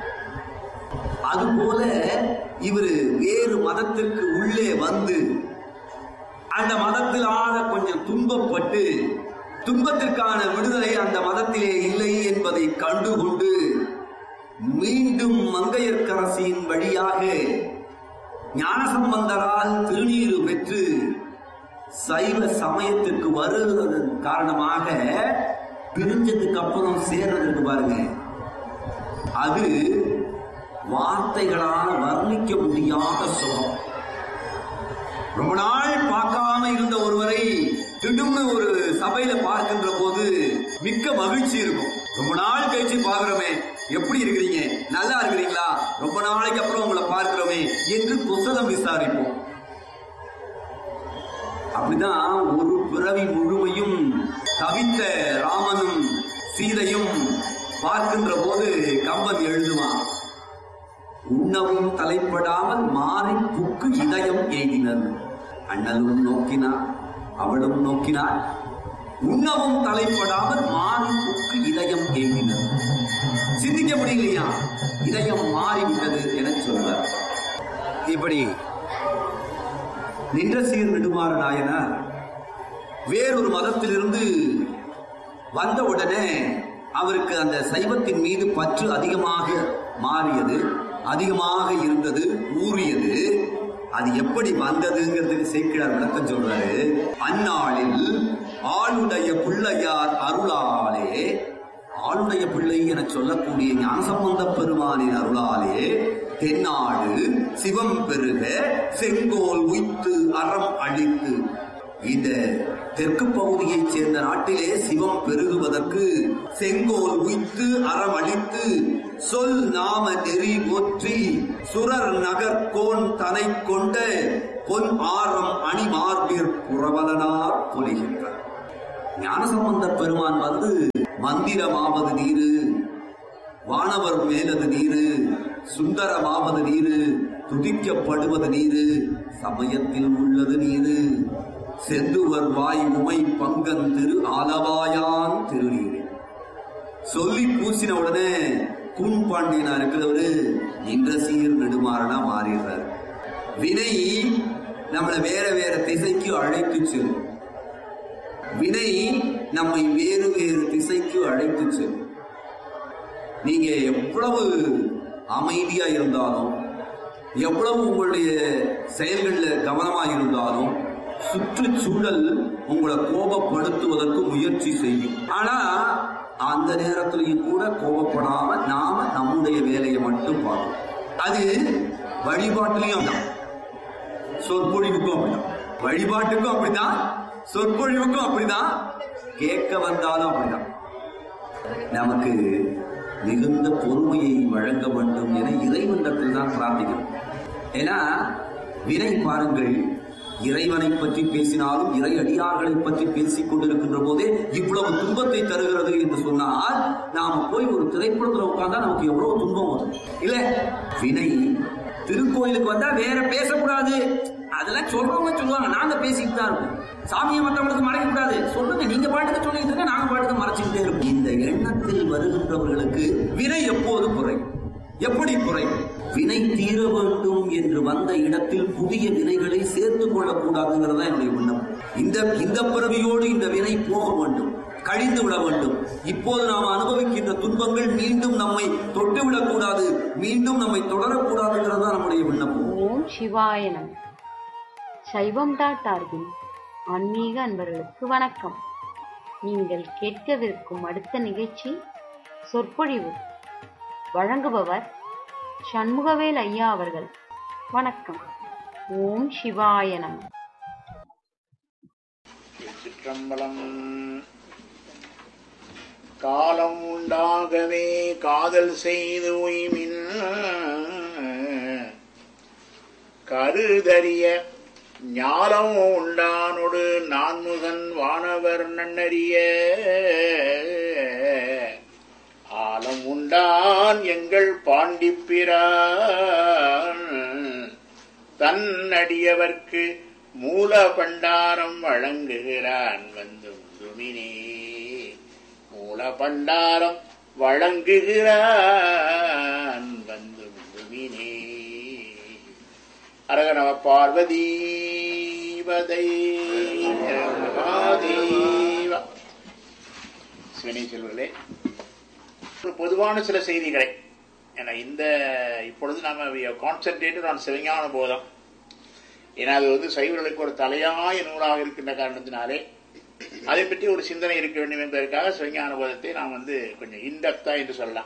அதுபோல இவரு வேறு மதத்திற்கு உள்ளே வந்து அந்த மதத்திலான கொஞ்சம் துன்பப்பட்டு துன்பத்திற்கான விடுதலை அந்த மதத்திலே இல்லை என்பதை கண்டுகொண்டு மீண்டும் மங்கையர்க்கரசியின் வழியாக ஞானசம்பந்தரால் திருநீறு பெற்று சைவ சமயத்திற்கு வருவதன் காரணமாக பிரிஞ்சதுக்கு அப்புறம் சேர்றதுக்கு பாருங்க அது வார்த்தைகளால் வர்ணிக்க முடியாத சுகம் ரொம்ப நாள் பார்க்காம இருந்த ஒருவரை திடும்னு ஒரு சபையில பார்க்கின்ற போது மிக்க மகிழ்ச்சி இருக்கும் ரொம்ப நாள் கழிச்சு பார்க்கிறோமே எப்படி இருக்கிறீங்க நல்லா இருக்கிறீங்களா ரொம்ப நாளைக்கு அப்புறம் உங்களை பார்க்கிறோமே என்று குசலம் விசாரிப்போம் அப்படிதான் ஒரு பிறவி முழுமையும் தவித்த ராமனும் சீதையும் பார்க்கின்ற போது கம்பன் எழுதுவான் உண்ணவும் தலைப்படாமல் மாறி புக்கு இதயம் எய்தினர் அண்ணலும் நோக்கினார் அவளும் நோக்கினார் உண்ணவும் தலைப்படாமல் மாறி புக்கு இதயம் எய்தினர் சிந்திக்க முடியலையா இதயம் மாறிவிட்டது என சொல்வார் இப்படி நின்ற சீர் நெடுமாற நாயனார் வேறொரு மதத்திலிருந்து வந்த உடனே அவருக்கு அந்த சைவத்தின் மீது பற்று அதிகமாக மாறியது அதிகமாக இருந்தது ஊறியது அது எப்படி வந்ததுங்கிறதுக்கு சேக்கிழார் விளக்கம் சொல்றாரு அந்நாளில் ஆளுடைய பிள்ளையார் அருளாலே ஆளுடைய பிள்ளை என சொல்லக்கூடிய ஞானசம்பந்த பெருமானின் அருளாலே தென்னாடு சிவம் பெருக செங்கோல் உய்த்து அறம் அழித்து இந்த தெற்கு பகுதியைச் சேர்ந்த நாட்டிலே சிவம் பெருகுவதற்கு செங்கோல் உய்த்து அறம் அழித்து சொல் நாம நெறி போற்றி சுரர் நகர் கோன் தனை கொண்ட பொன் ஆரம் அணிமார்பிற் புறவலனார் பொலிகின்றார் ஞானசம்பந்த பெருமான் வந்து மந்திரமாவது நீரு வானவர் மேலது நீரு சுந்தரமாவது நீரு துதிக்கப்படுவது நீரு சமயத்தில் உள்ளது நீரு செந்துவர் வாய் உமை பங்கன் திரு ஆலவாயான் திருநீரே சொல்லி பூசின உடனே கூன் பாண்டியனா இருக்கிறவரு நின்ற சீர் நெடுமாறனா மாறிடுறாரு வினை நம்மளை வேற வேற திசைக்கு அழைத்து செல்லும் வினை நம்மை வேறு வேறு திசைக்கு அழைத்து செல்லும் நீங்க எவ்வளவு அமைதியா இருந்தாலும் எவ்வளவு உங்களுடைய செயல்கள்ல கவனமா இருந்தாலும் சுற்றுச்சூழல் உங்களை கோபப்படுத்துவதற்கு முயற்சி செய்யும் ஆனா அந்த நேரத்திலையும் கூட கோபப்படாம நாம நம்முடைய வேலையை மட்டும் பார்க்கணும் அது வழிபாட்டிலையும் தான் சொற்பொழிவுக்கும் அப்படிதான் வழிபாட்டுக்கும் அப்படிதான் சொற்பொழிவுக்கும் அப்படிதான் கேட்க வந்தாலும் அப்படிதான் நமக்கு மிகுந்த பொறுமையை வழங்க வேண்டும் என இறைவனிடத்தில் தான் பிரார்த்திக்கணும் ஏன்னா வினை பாருங்கள் இறைவனை பற்றி பேசினாலும் இறை அடியார்களை பற்றி பேசிக் கொண்டிருக்கின்ற போதே இவ்வளவு துன்பத்தை தருகிறது என்று சொன்னால் நாம போய் ஒரு திரைப்படத்துல உட்கார்ந்தா நமக்கு எவ்வளவு துன்பம் வரும் இல்ல வினை திருக்கோயிலுக்கு வந்தா வேற பேசக்கூடாது அதெல்லாம் சொல்றவங்க சொல்லுவாங்க நாங்க பேசிட்டு தான் இருக்கோம் சாமியை மற்றவங்களுக்கு மறைக்க கூடாது சொல்லுங்க நீங்க பாட்டுக்கு சொல்லிட்டு இருங்க நாங்க பாட்டுக்கு மறைச்சுக்கிட்டே இருப்போம் இந்த எண்ணத்தில் வருகின்றவர்களுக்கு வினை எப்போது குறையும் எப்படி குறையும் வினை தீர வேண்டும் என்று வந்த இடத்தில் புதிய வினைகளை சேர்த்துக் கொள்ளக்கூடாதுங்கிறதா என்னுடைய எண்ணம் இந்த இந்த பிறவியோடு இந்த வினை போக வேண்டும் கழிந்து விட வேண்டும் இப்போது நாம் அனுபவிக்கின்ற துன்பங்கள் மீண்டும் நம்மை தொட்டுவிடக் கூடாது மீண்டும் நம்மை தொடரக்கூடாதுங்கிறது தான் நம்முடைய விண்ணப்பம் ஓம் சிவாய நம சைவம் டாட் ஆர்கின் ஆன்மீக அன்பர்களுக்கு வணக்கம் நீங்கள் கேட்கவிருக்கும் அடுத்த நிகழ்ச்சி சொற்பொழிவு வழங்குபவர் சண்முகவேல் ஐயா அவர்கள் வணக்கம் ஓம் சிவாய நம சிற்றம்பலம் காலம் உண்டாகவே காதல் செய்து உய்மின் கருதறிய ஞாலம் உண்டானொடு நான்முகன் வானவர் நன்னறிய ஆலம் உண்டான் எங்கள் பாண்டிப்பிரான் தன்னடியவர்க்கு மூல பண்டாரம் வழங்குகிறான் வந்து முதுமினே மூல பண்டாரம் வழங்குகிறான் வந்து முதுமினே அரகணவ பார்வதீவதை மகாதேவ சிவனே செல்வர்களே ஒரு பொதுவான சில செய்திகளை ஏன்னா இந்த இப்பொழுது நாம கான்சென்ட்ரேட்டட் ஆன் சிவஞான போதம் ஏன்னா அது வந்து சைவர்களுக்கு ஒரு தலையாய நூலாக இருக்கின்ற காரணத்தினாலே அதை பற்றி ஒரு சிந்தனை இருக்க வேண்டும் என்பதற்காக சிவஞான போதத்தை நாம் வந்து கொஞ்சம் இன்டெப்தா என்று சொல்லலாம்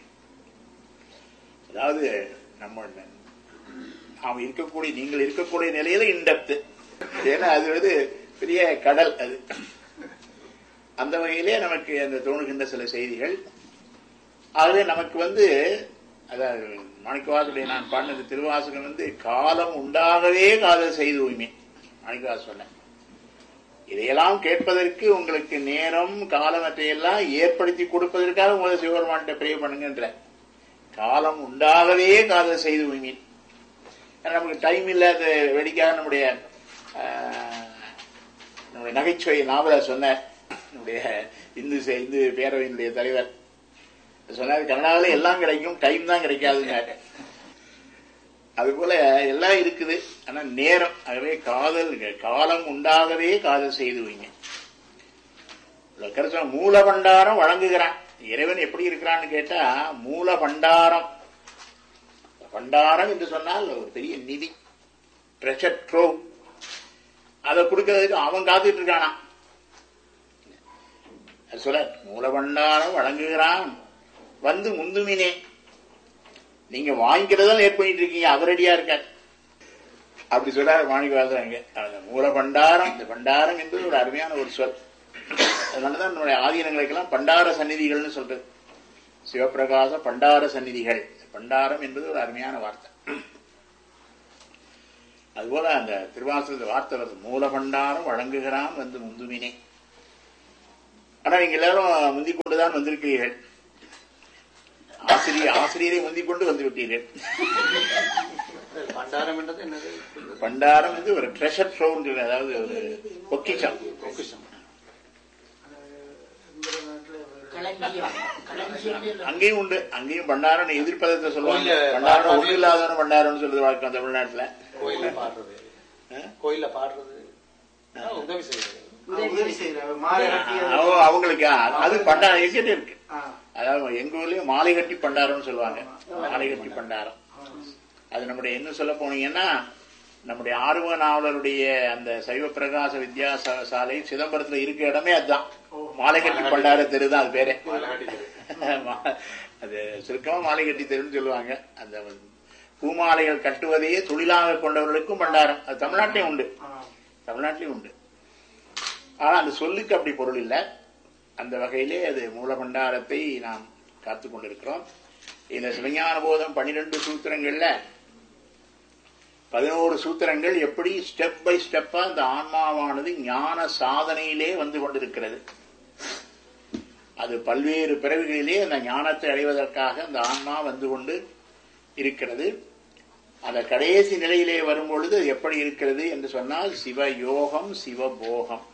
அதாவது நம்ம நாம் இருக்கக்கூடிய நீங்கள் இருக்கக்கூடிய நிலையில இன்டெப்த் ஏன்னா அது வந்து பெரிய கடல் அது அந்த வகையிலே நமக்கு அந்த தோணுகின்ற சில செய்திகள் ஆகவே நமக்கு வந்து அதாவது மாணிக்கவாசுடைய நான் பாடினது திருவாசகம் வந்து காலம் உண்டாகவே காதல் செய்து உய்மை மாணிக்கவாசு சொன்னேன் இதையெல்லாம் கேட்பதற்கு உங்களுக்கு நேரம் காலமற்றையெல்லாம் ஏற்படுத்தி கொடுப்பதற்காக உங்களை சிவபெருமான்கிட்ட பிரிய பண்ணுங்கன்ற காலம் உண்டாகவே காதல் செய்து உய்மீன் நமக்கு டைம் இல்லாத வேடிக்கையாக நம்முடைய ஆஹ், நம்முடைய நகைச்சுவை நாவல சொன்ன நம்முடைய இந்து சே- இந்து பேரவையினுடைய தலைவர் சொன்னாரு கனடாவில் எல்லாம் கிடைக்கும் டைம் தான் கிடைக்காதுங்க அது போல எல்லாம் இருக்குது ஆனா நேரம் ஆகவே காதல் காலம் உண்டாகவே காதல் செய்து வைங்க கருத்து மூல பண்டாரம் வழங்குகிறான் இறைவன் எப்படி இருக்கிறான்னு கேட்டா மூல பண்டாரம் பண்டாரம் என்று சொன்னால் ஒரு பெரிய நிதி ட்ரெஷர் ட்ரோ அதை கொடுக்கறதுக்கு அவன் காத்துட்டு இருக்கானா அது சொல்ல மூல பண்டாரம் வழங்குகிறான் வந்து முந்துமினே நீங்க வாங்கிக்கிறதா லேட் பண்ணிட்டு இருக்கீங்க அவர் ரெடியா இருக்கார் அப்படி சொல்றாரு மாணிக்கவாசன் அந்த மூல பண்டாரம் இந்த பண்டாரம் என்பது ஒரு அருமையான ஒரு சொல் அதனாலதான் நம்முடைய ஆதீனங்களுக்கெல்லாம் பண்டார சந்நிதிகள்னு சொல்றது சிவபிரகாச பண்டார சந்நிதிகள் பண்டாரம் என்பது ஒரு அருமையான வார்த்தை அதுபோல அந்த திருவாசகத்தில் வார்த்தை வருது மூல பண்டாரம் வழங்குகிறான் வந்து முந்துமினே ஆனா நீங்க எல்லாரும் முந்திக் கொண்டுதான் வந்திருக்கிறீர்கள் ஆசிரியர் ஆசிரியரை முந்திக் கொண்டு வந்து விட்டீர்கள் பண்டாரம் என்றது என்னது பண்டாரம் வந்து ஒரு ட்ரெஷர் ட்ரோன் அதாவது ஒரு பொக்கிஷம் பொக்கிஷம் அங்கேயும் உண்டு அங்கேயும் பண்டாரம் எதிர்ப்பதத்தை சொல்லுவாங்க கோயில்ல பண்டாரம் பாடுறது. ஒண்ணு இல்லாதவன பண்டாரம்னு சொல்லுது வழக்கம் தமிழ்நாட்டுல கோயில்ல பாடுறது ஆ? கோயில்ல பாடுறது ஆ, உதவி செய்யறது உதவி செய்யறாங்க மாலை கட்டி அது- ஓ, அவங்களுக்கு ஆ, அது பண்டாரம் எங்கிட்ட இருக்கு ஆ, அதாவது எங்க ஊர்லயும் மாலை கட்டி பண்டாரம்னு சொல்லுவாங்க மாலை கட்டி பண்டாரம் அது நம்முடைய என்ன சொல்ல போனீங்கன்னா நம்முடைய ஆர்வ நாவலருடைய அந்த சைவ பிரகாச வித்யா சா- சாலை சிதம்பரத்துல இருக்க இடமே அதுதான் மாலை கட்டி பண்டார தெரு தான் அது பேரே ஆமா. அது சுருக்கமா மாலை கட்டி தெருன்னு சொல்லுவாங்க அந்த பூமாலைகள் கட்டுவதையே தொழிலாக கொண்டவர்களுக்கும் பண்டாரம் அது தமிழ்நாட்டிலையும் உண்டு ஆ. தமிழ்நாட்டிலையும் உண்டு ஆனா அந்த சொல்லுக்கு அப்படி பொருள் இல்லை அந்த வகையிலே அது மூலபண்டாரத்தை நாம் காத்து கொண்டிருக்கிறோம் இந்த சிவஞான போதம் பன்னிரண்டு சூத்திரங்கள்ல பதினோரு சூத்திரங்கள் எப்படி ஸ்டெப் பை ஸ்டெப்பா இந்த ஆன்மாவானது ஞான சாதனையிலே வந்து கொண்டிருக்கிறது அது பல்வேறு பிறவிகளிலே அந்த ஞானத்தை அடைவதற்காக அந்த ஆன்மா வந்து கொண்டு இருக்கிறது அந்த கடைசி நிலையிலே வரும்பொழுது அது எப்படி இருக்கிறது என்று சொன்னால் சிவயோகம் சிவபோகம்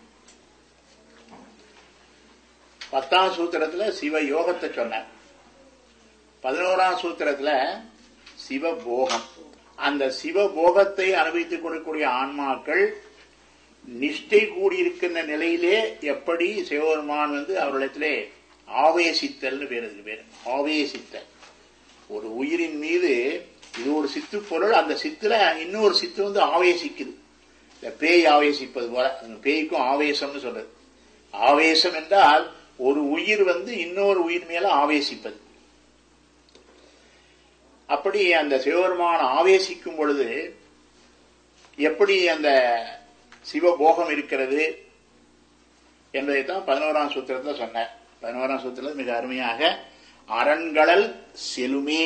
பத்தாம் சூத்திரத்துல சிவ யோகத்தை சொன்னார் பதினோராம் சூத்திரத்துல சிவபோகம் அந்த சிவபோகத்தை அனுபவித்துக் கொள்ளக்கூடிய ஆன்மாக்கள் நிஷ்டை கூடியிருக்கின்ற நிலையிலே எப்படி சிவபெருமான் வந்து அவர்களிடத்திலே ஆவேசித்தல்னு பேர் அதுக்கு பேர் ஆவேசித்தல் ஒரு உயிரின் மீது இது ஒரு சித்து பொருள் அந்த சித்துல இன்னொரு சித்து வந்து ஆவேசிக்குது இந்த பேய் ஆவேசிப்பது போல அந்த பேய்க்கும் ஆவேசம்னு சொல்றது ஆவேசம் என்றால் ஒரு உயிர் வந்து இன்னொரு உயிர் மேல ஆவேசிப்பது அப்படி அந்த சிவபெருமான் ஆவேசிக்கும் பொழுது எப்படி அந்த சிவபோகம் இருக்கிறது என்பதைத்தான் பதினோராம் சூத்திரத்தில் சொன்னார் பதினோராம் சூத்திரத்தில் மிக அருமையாக அரண்களல் செலுமே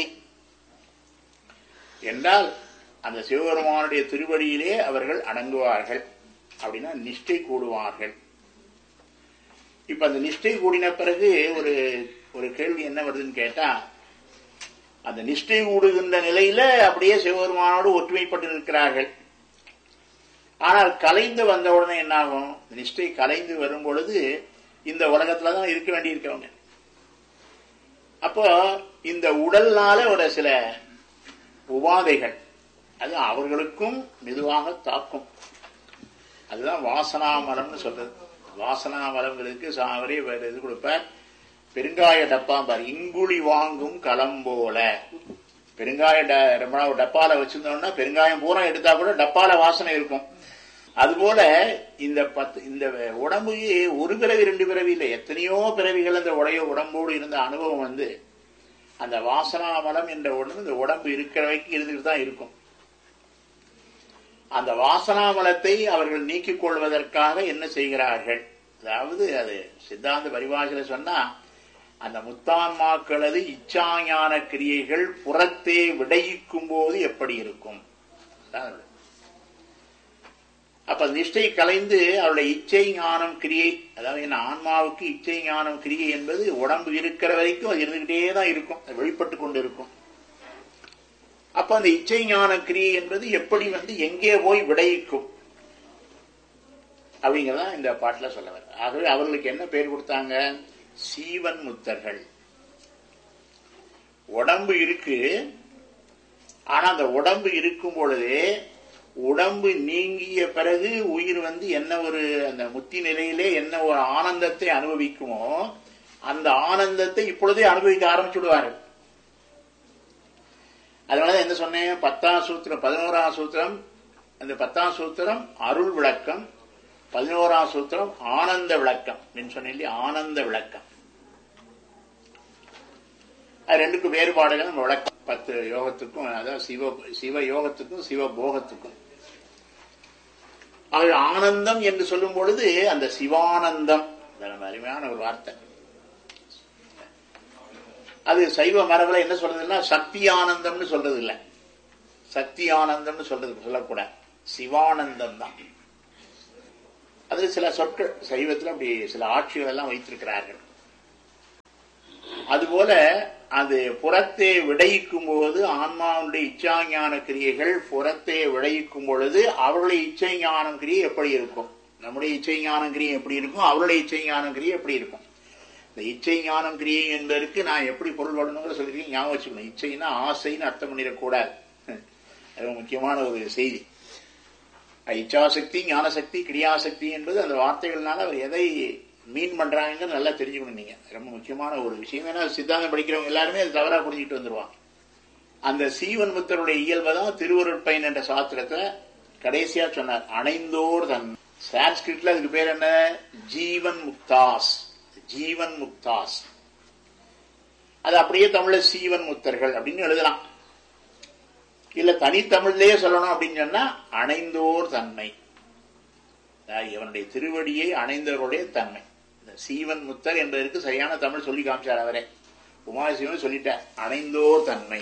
என்றால் அந்த சிவபெருமானுடைய திருவடியிலே அவர்கள் அடங்குவார்கள் அப்படின்னா நிஷ்டை கூடுவார்கள் இப்ப அந்த நிஷ்டை கூடின பிறகு ஒரு ஒரு கேள்வி என்ன வருதுன்னு கேட்டா அந்த நிஷ்டை கூடுகின்ற நிலையில அப்படியே சிவபெருமானோடு ஒற்றுமைப்பட்டு நிற்கிறார்கள் ஆனால் கலைந்து வந்த உடனே என்ன ஆகும் நிஷ்டை கலைந்து வரும் பொழுது இந்த உலகத்துல தான் இருக்க வேண்டியிருக்கவங்க அப்போ இந்த உடல்னால ஒரு சில உபாதைகள் அது அவர்களுக்கும் மெதுவாக தாக்கும் அதுதான் வாசனாமலம்னு சொல்றது வாசனாமலங்களுக்கு சாவரே வேற இது கொடுப்பார் பெருங்காய டப்பா பாரு இங்குழி வாங்கும் களம் போல பெருங்காய ட- ரொம்ப நாள் ஒரு டப்பால வச்சிருந்தோம்னா பெருங்காயம் பூரா எடுத்தா கூட டப்பால வாசனை இருக்கும் அதுபோல இந்த பத்து இந்த உடம்பு ஒரு பிறவி ரெண்டு பிறவி இல்லை எத்தனையோ பிறவிகள் அந்த உடைய உடம்போடு இருந்த அனுபவம் வந்து அந்த வாசனாமலம் என்ற உடம்பு இந்த உடம்பு இருக்கிற வரைக்கும் இருந்துட்டு தான் இருக்கும் அந்த வாசனாமலத்தை அவர்கள் நீக்கிக் கொள்வதற்காக என்ன செய்கிறார்கள் அதாவது அது சித்தாந்த பரிபாஷையில சொன்னா அந்த முத்தான்மாக்களது இச்சாஞான கிரியைகள் புறத்தே விடையிக்கும் போது எப்படி இருக்கும் அதான் அது. அப்ப நிஷ்டை கலைந்து அவருடைய இச்சை ஞானம் கிரியை அதாவது என்ன ஆன்மாவுக்கு இச்சை ஞானம் கிரியை என்பது உடம்பு இருக்கிற வரைக்கும் அது இருந்துகிட்டே தான் இருக்கும் அது வெளிப்பட்டு கொண்டு இருக்கும் அப்ப அந்த இச்சை ஞான கிரியை என்பது எப்படி வந்து எங்கே போய் விடையிக்கும் அப்படிங்கிறதா இந்த பாட்டுல சொல்ல வர ஆகவே அவர்களுக்கு என்ன பேர் கொடுத்தாங்க சீவன் முத்தர்கள் உடம்பு இருக்கு ஆனா அந்த உடம்பு இருக்கும் பொழுதே உடம்பு நீங்கிய பிறகு உயிர் வந்து என்ன ஒரு அந்த முத்தி நிலையிலே என்ன ஒரு ஆனந்தத்தை அனுபவிக்குமோ அந்த ஆனந்தத்தை இப்பொழுதே அனுபவிக்க ஆரம்பிச்சுடுவார்கள் அதனாலதான் என்ன சொன்னேன் பத்தாம் சூத்திரம் பதினோராம் சூத்திரம் அந்த பத்தாம் சூத்திரம் அருள் விளக்கம் பதினோராம் சூத்திரம் ஆனந்த விளக்கம் அப்படின்னு சொன்னேன் இல்லையா ஆனந்த விளக்கம் அது ரெண்டுக்கும் வேறுபாடுகள் நம்ம விளக்கம் பத்து யோகத்துக்கும் அதாவது சிவ சிவ யோகத்துக்கும் சிவ போகத்துக்கும் ஆகவே ஆனந்தம் என்று சொல்லும் பொழுது அந்த சிவானந்தம் அது நம்ம அருமையான ஒரு வார்த்தை அது சைவ மரபுல என்ன சொல்றதுன்னா சக்தி ஆனந்தம்னு சொல்றது இல்ல சக்தி ஆனந்தம்னு சொல்றது சொல்லக்கூடாது சிவானந்தம் தான் அது சில சொற்கள் சைவத்தில் அப்படி சில ஆட்சிகள் எல்லாம் வைத்திருக்கிறார்கள் அதுபோல அது புறத்தே விடையிக்கும் போது ஆன்மாவுடைய இச்சாஞான கிரியைகள் புறத்தே விளைவிக்கும் பொழுது அவருடைய இச்சை ஞானம் கிரியை எப்படி இருக்கும் நம்முடைய இச்சை ஞானம் கிரியை எப்படி இருக்கும் அவருடைய இச்சை ஞானம் கிரியை எப்படி இருக்கும் இந்த இச்சை ஞானம் கிரியை என்பதற்கு நான் எப்படி பொருள் வரணுங்கிற சொல்லியிருக்கேன் ஞாபகம் வச்சுக்கணும் இச்சைன்னா ஆசைன்னு அர்த்தம் பண்ணிடக்கூடாது அது முக்கியமான ஒரு செய்தி இச்சாசக்தி ஞானசக்தி கிரியாசக்தி என்பது அந்த வார்த்தைகள்னால அவர் எதை மீன் பண்றாங்கன்னு நல்லா தெரிஞ்சுக்கணும் நீங்க ரொம்ப முக்கியமான ஒரு விஷயம் ஏன்னா சித்தாந்தம் படிக்கிறவங்க எல்லாருமே அது தவறா புரிஞ்சுட்டு வந்துருவாங்க அந்த சீவன் முத்தருடைய இயல்பை தான் திருவருட்பயன் என்ற சாஸ்திரத்துல கடைசியா சொன்னார் அணைந்தோர் தன் சான்ஸ்கிரிட்ல அதுக்கு பேர் என்ன ஜீவன் முக்தாஸ் ஜீவன் முக்தாஸ் அது அப்படியே தமிழ்ல சீவன் முத்தர்கள் அப்படின்னு எழுதலாம் இல்ல தனித்தமிழ்லயே சொல்லணும் அப்படின்னு சொன்னா அணைந்தோர் தன்மை இவனுடைய திருவடியை அணைந்தவருடைய தன்மை இந்த சீவன் முத்தர் என்பதற்கு சரியான தமிழ் சொல்லி காமிச்சார் அவரே உமாசிவன் சொல்லிட்டார் அணைந்தோர் தன்மை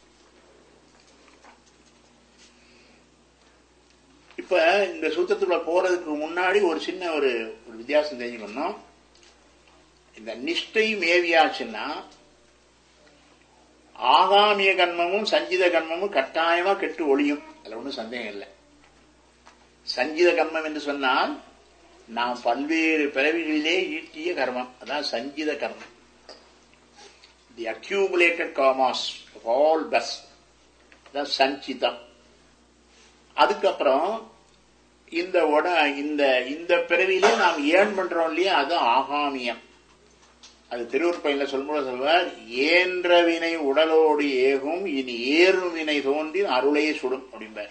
இப்ப இந்த சூத்திரத்துக்குள்ள போறதுக்கு முன்னாடி ஒரு சின்ன ஒரு ஒரு வித்தியாசம் தெரிஞ்சுக்கணும் இந்த நிஷ்டை மேவியாச்சுன்னா ஆகாமிய கர்மமும் சஞ்சித கர்மமும் கட்டாயமா கெட்டு ஒழியும் அதுல ஒன்றும் சந்தேகம் இல்லை சஞ்சித கர்மம் என்று சொன்னால் நாம் பல்வேறு பிறவிகளிலே ஈட்டிய கர்மம் அதான் சஞ்சித கர்மம் தி அக்யூமுலேட்டட் காமாஸ் ஆல் பஸ் அதான் சஞ்சிதம் அதுக்கப்புறம் இந்த உட இந்த இந்த பிறவிலே நாம் ஏன் பண்றோம் இல்லையா அது ஆகாமியம் அது திருவுற்பையில சொல்லும்போது சொல்வார் ஏன்ற வினை உடலோடு ஏகும் இனி ஏறும் வினை தோன்றி அருளே சுடும் அப்படிம்பார்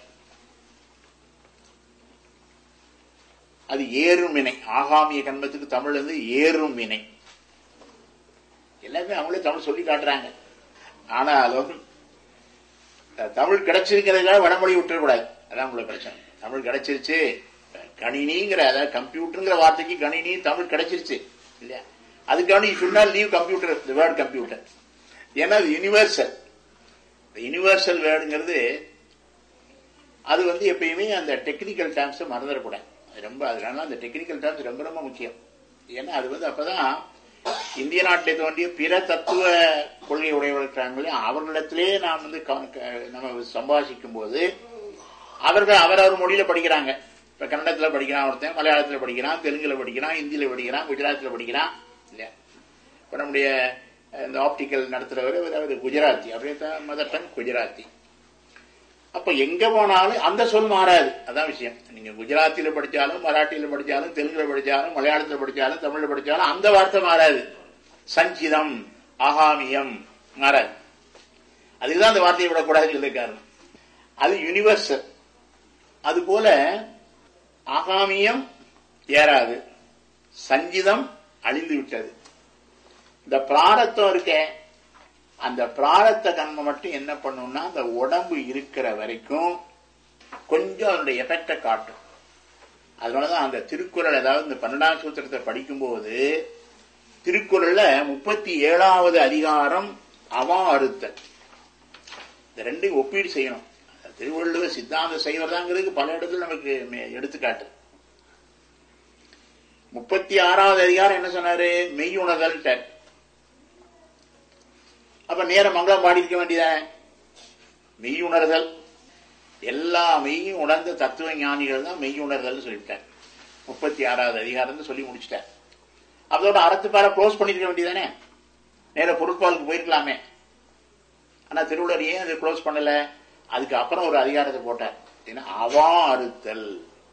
அது ஏறும் வினை ஆகாமிய கண்மத்துக்கு தமிழ் வந்து ஏறும் வினை எல்லாமே அவங்களே தமிழ் சொல்லி காட்டுறாங்க ஆனாலும் தமிழ் கிடைச்சிருக்கிறதுக்காக வடமொழி விட்டுறக்கூடாது அதான் உங்களுக்கு பிரச்சனை தமிழ் கிடைச்சிருச்சு கணினிங்கிற அதாவது கம்ப்யூட்டருங்கிற வார்த்தைக்கு கணினி தமிழ் கிடைச்சிருச்சு இல்லையா அதுக்கான you should not leave computer the word computer ஏன்னா அது யூனிவர்சல் யூனிவர்சல் வேர்டுங்கிறது அது வந்து எப்பயுமே அந்த டெக்னிக்கல் டேர்ம்ஸை மறந்துடக்கூடாது ரொம்ப அதனால அந்த டெக்னிக்கல் டேர்ம்ஸ் ரொம்ப ரொம்ப முக்கியம் ஏன்னா அது வந்து அப்பதான் இந்திய நாட்டிலே தோன்றிய பிற தத்துவ கொள்கை உடையவர்களே அவர்களிடத்திலே நாம் வந்து நம்ம சம்பாஷிக்கும் போது அவர்கள் அவரவர் மொழியில படிக்கிறாங்க இப்ப கன்னடத்துல படிக்கிறான் ஒருத்தன் மலையாளத்துல படிக்கிறான் தெலுங்குல படிக்கிறான் ஹிந்தியில படிக்கிறான் குஜராத்தில் படிக்கிறான் இல்லையா இப்ப நம்முடைய இந்த ஆப்டிக்கல் நடத்துறவர் அதாவது குஜராத்தி அப்படியே மதர் டங் குஜராத்தி அப்ப எங்க போனாலும் அந்த சொல் மாறாது அதான் விஷயம் நீங்க குஜராத்தில படிச்சாலும் மராட்டியில படிச்சாலும் தெலுங்குல படிச்சாலும் மலையாளத்துல படிச்சாலும் தமிழ்ல படிச்சாலும் அந்த வார்த்தை மாறாது சஞ்சிதம் ஆகாமியம் மாறாது அதுக்குதான் அந்த வார்த்தையை விடக்கூடாதுன்னு சொல்லியிருக்காரு அது யூனிவர்சல் அது போல ஆகாமியம் ஏறாது சஞ்சிதம் அழிந்து விட்டது இந்த பிராரத்தம் இருக்க அந்த பிராரத்த கர்மம் மட்டும் என்ன பண்ணும்னா அந்த உடம்பு இருக்கிற வரைக்கும் கொஞ்சம் அதனுடைய எஃபெக்டை காட்டும் அதனாலதான் அந்த திருக்குறள் அதாவது இந்த பன்னெண்டாம் சூத்திரத்தை படிக்கும்போது திருக்குறள்ல முப்பத்தி ஏழாவது அதிகாரம் அவா அறுத்தல் இந்த ரெண்டையும் ஒப்பீடு செய்யணும் திருவள்ளுவர் சித்தாந்த செய்வதாங்கிறதுக்கு பல இடத்துல நமக்கு எடுத்துக்காட்டு முப்பத்தி ஆறாவது அதிகாரம் என்ன சொன்னாரு மெய் உணர்தல் அப்ப நேர மங்களம் பாடி இருக்க வேண்டியதானே மெய் உணர்தல் எல்லா மெய்யும் உணர்ந்த தத்துவ ஞானிகள் தான் மெய் உணர்தல் சொல்லிவிட்டார் முப்பத்தி ஆறாவது அதிகாரம் சொல்லி முடிச்சிட்டார் அதோட அறத்து பேர க்ளோஸ் பண்ணிருக்க வேண்டியதானே நேர பொருட்பாலுக்கு போயிருக்கலாமே ஆனா திருவள்ளுவர் ஏன் அதை க்ளோஸ் பண்ணல அதுக்கு அப்புறம் ஒரு அதிகாரத்தை போட்டார் ஏன்னா அவா அறுத்தல்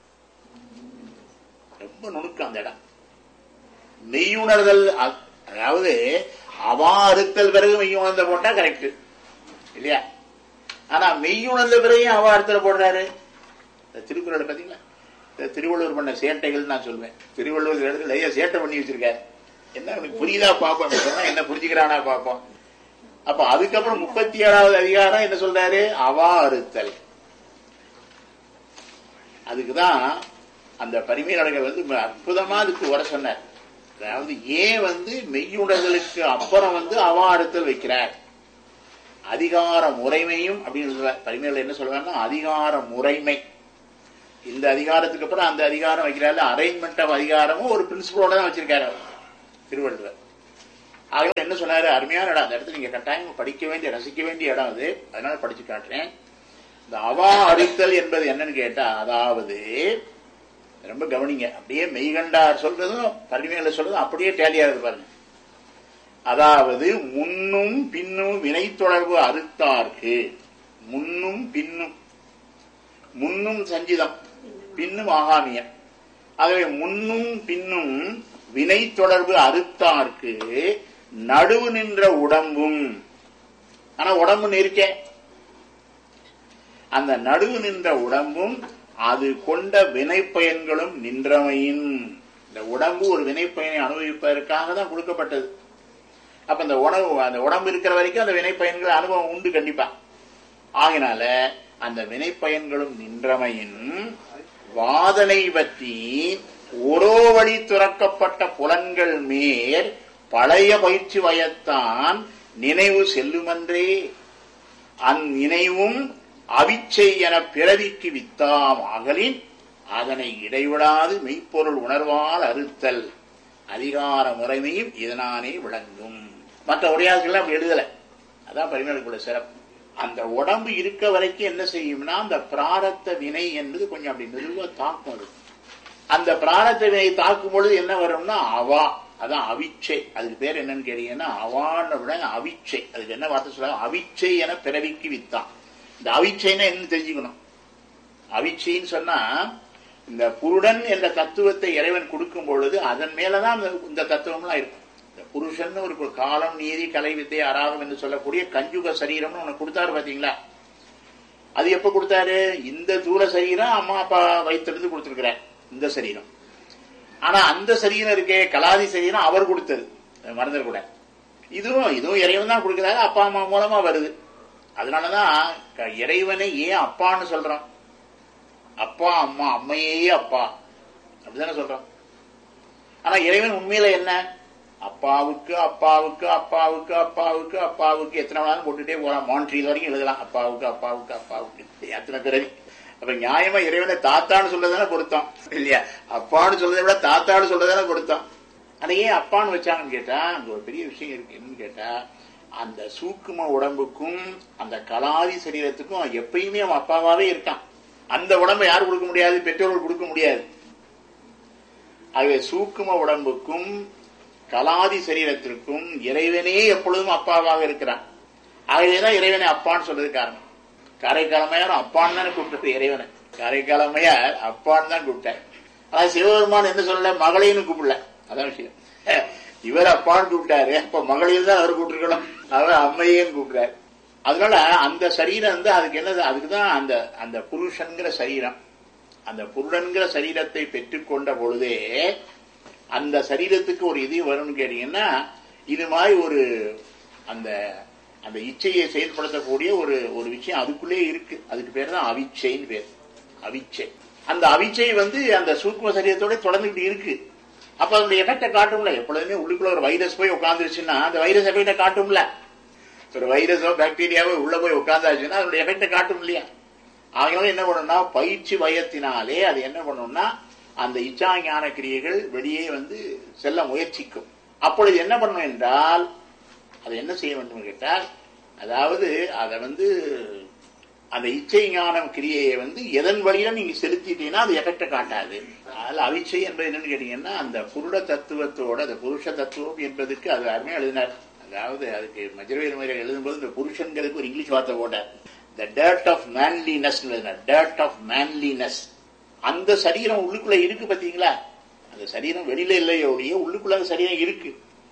ரொம்ப நுணுக்கம் அந்த இடம் மெய்யுணர்தல் அதாவது அவா அறுத்தல் பிறகு மெய்யுணர்ந்த போட்டா கரெக்ட் இல்லையா ஆனா மெய்யுணர்ந்த பிறகு அவா அறுத்தல் போடுறாரு திருக்குறள் பாத்தீங்களா திருவள்ளுவர் பண்ண சேட்டைகள் நான் சொல்வேன் திருவள்ளுவர் இடத்துல நிறைய சேட்டை பண்ணி வச்சிருக்காரு என்ன உனக்கு புரியுதா பார்ப்போம் சொன்னா என்ன புரிஞ்சுக்கிறானா பார்ப்போம் அப்ப அதுக்கப்புறம் முப்பத்தி ஏழாவது அதிகாரம் என்ன சொல்றாரு அவா அறுத்தல் அதுக்குதான் அந்த பரிமையாளர்கள் வந்து அற்புதமா அதுக்கு வர சொன்னார் அதாவது ஏன் வந்து மெய்யுணர்களுக்கு அப்புறம் வந்து அவா அறுத்தல் வைக்கிறார் அதிகார முறைமையும் அப்படின்னு சொல்ற பரிமையாளர் என்ன சொல்றாங்கன்னா அதிகார முறைமை இந்த அதிகாரத்துக்கு அப்புறம் அந்த அதிகாரம் வைக்கிறாரு அரேஞ்ச்மெண்ட் ஆஃப் அதிகாரமும் ஒரு பிரின்சிபலோட தான் வச்சிருக்காரு அவர், திருவள்ளுவர் ஆகவே என்ன சொன்னாரு அருமையான இடம் அந்த இடத்துல நீங்க கட்டாயம் படிக்க வேண்டிய ரசிக்க வேண்டிய இடம் அது அதனால படிச்சு காட்டுறேன் இந்த அவா அறித்தல் என்பது என்னன்னு கேட்டா அதாவது ரொம்ப கவனிங்க அப்படியே மெய்கண்டார் சொல்றதும் பரிமையில சொல்றதும் அப்படியே டேலியா இருக்கு பாருங்க அதாவது முன்னும் பின்னும் வினை தொடர்பு அறுத்தார்க்கு முன்னும் பின்னும் முன்னும் சஞ்சிதம் பின்னும் ஆகாமியம் ஆகவே முன்னும் பின்னும் வினை தொடர்பு அறுத்தார்க்கு நடுவு நின்ற உடம்பும் ஆனா உடம்பு இருக்கே அந்த நடுவு நின்ற உடம்பும் அது கொண்ட வினைப்பயன்களும் நின்றமையின் இந்த உடம்பு ஒரு வினைப்பயனை அனுபவிப்பதற்காக தான் கொடுக்கப்பட்டது அப்ப அந்த உணவு அந்த உடம்பு இருக்கிற வரைக்கும் அந்த வினைப்பயன்கள் அனுபவம் உண்டு கண்டிப்பா ஆகினால அந்த வினைப்பயன்களும் நின்றமையின் வாதனை பற்றி ஒரோ வழி துறக்கப்பட்ட புலன்கள் மேற் பழைய பயிற்சி வயத்தான் நினைவு செல்லுமன்றே அந்நினைவும் அவிச்சை என பிறவிக்கு வித்தாம் அகலின் அதனை இடைவிடாது மெய்ப்பொருள் உணர்வால் அறுத்தல் அதிகார முறைமையும் இதனானே விளங்கும் மற்ற உரையாளர்கள் அப்படி எழுதல அதான் பரிமாறுக்குள்ள சிறப்பு அந்த உடம்பு இருக்க வரைக்கும் என்ன செய்யும்னா அந்த பிராரத்த வினை என்பது கொஞ்சம் அப்படி மெதுவா தாக்கும் அது அந்த பிராரத்த வினை தாக்கும் பொழுது என்ன வரும்னா அவா அதான் அவிச்சை அதுக்கு பேர் என்னன்னு கேட்டீங்கன்னா அவான்னு விட அவிச்சை அதுக்கு என்ன வார்த்தை சொல்றாங்க அவிச்சை என பிறவிக்கு வித்தான் இந்த அவிச்சைன்னா என்ன தெரிஞ்சுக்கணும் அவிச்சைன்னு சொன்னா இந்த புருடன் என்ற தத்துவத்தை இறைவன் கொடுக்கும் பொழுது அதன் மேலதான் அந்த- இந்த தத்துவம்லாம் இருக்கும் இந்த புருஷன் ஒரு காலம் நீதி கலை வித்தை அராகம் என்று சொல்லக்கூடிய கஞ்சுக சரீரம்னு ஒண்ணு கொடுத்தாரு பாத்தீங்களா அது எப்ப கொடுத்தாரு இந்த தூர சரீரம் அம்மா அப்பா வயிற்றிலிருந்து கொடுத்திருக்கிறார் இந்த சரீரம் ஆனா அந்த சரீரம் இருக்கே கலாதி சரீரம் அவர் கொடுத்தது அதை மறந்துடக்கூடாது இதுவும் இதுவும் இறைவன் தான் கொடுக்கிறாரு அப்பா அம்மா மூலமா வருது அதனாலதான் க- இறைவனை ஏன் அப்பான்னு சொல்றோம் அப்பா அம்மா அம்மையே அப்பா அப்படிதானே சொல்றோம் ஆனா இறைவன் உண்மையில என்ன அப்பாவுக்கு அப்பாவுக்கு அப்பாவுக்கு அப்பாவுக்கு அப்பாவுக்கு எத்தனை வேணாலும் போட்டுட்டே போலாம் மான்ட்ரியல் வரைக்கும் எழுதலாம் அப்பாவுக்கு அப்பாவுக்கு அப்பாவுக்கு எத்தனை பிறவி அப்ப நியாயமா இறைவனை தாத்தான்னு சொல்லதானே பொருத்தம் இல்லையா அப்பான்னு சொல்றதை விட தாத்தான்னு சொல்லதானே பொருத்தம் ஆனா ஏன் அப்பான்னு வச்சாங்கன்னு கேட்டா அங்க ஒரு பெரிய விஷயம் இருக்கு என்னன்னு கேட்டா அந்த சூக்கும உடம்புக்கும் அந்த கலாதி சரீரத்துக்கும் எப்பயுமே அவன் அப்பாவாவே இருக்கான் அந்த உடம்பை யார் கொடுக்க முடியாது பெற்றோர்கள் கொடுக்க முடியாது ஆகவே சூக்கும உடம்புக்கும் கலாதி சரீரத்திற்கும் இறைவனே எப்பொழுதும் அப்பாவாக இருக்கிறான் ஆகவேதான் இறைவனை அப்பான்னு சொல்றது காரணம் காரைக்காலமையார் அப்பான்னு தானே கூப்பிட்டது இறைவனை காரைக்காலமையார் அப்பான்னு தான் கூப்பிட்டார் ஆனா சிவபெருமான் என்ன சொல்லல மகளைன்னு கூப்பிடல அதான் விஷயம் இவர் அப்பான்னு கூப்பிட்டாரு அப்ப மகளையும் தான் அவர் கூப்பிட்டுருக்கணும் அவர் அம்மையேன்னு கூப்பிட்டாரு அதனால அந்த சரீரம் வந்து அதுக்கு என்னது அதுக்குதான் அந்த அந்த புருஷன்கிற சரீரம் அந்த புருடன்கிற சரீரத்தை பெற்றுக்கொண்ட பொழுதே அந்த சரீரத்துக்கு ஒரு இது வரும்னு கேட்டீங்கன்னா இது மாதிரி ஒரு அந்த அந்த இச்சையை செயல்படுத்தக்கூடிய ஒரு ஒரு விஷயம் அதுக்குள்ளே இருக்கு அதுக்கு பேர் தான் அவிச்சைன்னு பேர் அவிச்சை அந்த அவிச்சை வந்து அந்த சூக்ம சரீரத்தோட தொடர்ந்துகிட்டு இருக்கு அப்ப அதனுடைய எஃபெக்டை காட்டும்ல எப்பொழுதுமே உள்ளுக்குள்ள ஒரு வைரஸ் போய் உட்காந்துருச்சுன்னா அந்த வைரஸ் எஃபெக்டை காட்டும்ல ஒரு வைரஸோ பாக்டீரியாவோ உள்ள போய் உட்காந்தாச்சுன்னா அதனுடைய எஃபெக்டை காட்டும் இல்லையா அவங்களும் என்ன பண்ணணும்னா பயிற்சி வயத்தினாலே அது என்ன பண்ணணும்னா அந்த இச்சா ஞான கிரியைகள் வெளியே வந்து செல்ல முயற்சிக்கும் அப்பொழுது என்ன பண்ணணும் என்றால் அதை என்ன செய்ய வேண்டும் கேட்டால் அதாவது அதை வந்து அந்த இச்சை ஞானம் கிரியையை வந்து எதன் வழியில நீங்க செலுத்திட்டீங்கன்னா அது எஃபெக்ட காட்டாது அதில் அவிச்சை என்பது என்னன்னு கேட்டீங்கன்னா அந்த புருட தத்துவத்தோட அந்த புருஷ தத்துவம் என்பதுக்கு அது அருமையா எழுதினார் அதாவது அதுக்கு மஜரவேல் முறையில் எழுதும்போது இந்த புருஷன்கிறதுக்கு ஒரு இங்கிலீஷ் வார்த்தை போட்டார் the dirt of manliness dirt of manliness அந்த சரீரம் உள்ளுக்குள்ள இருக்கு பாத்தீங்களா அந்த சரீரம் வெளியில இல்லையோ ஒழிய உள்ளுக்குள்ள அந்த சரீரம் இருக்கு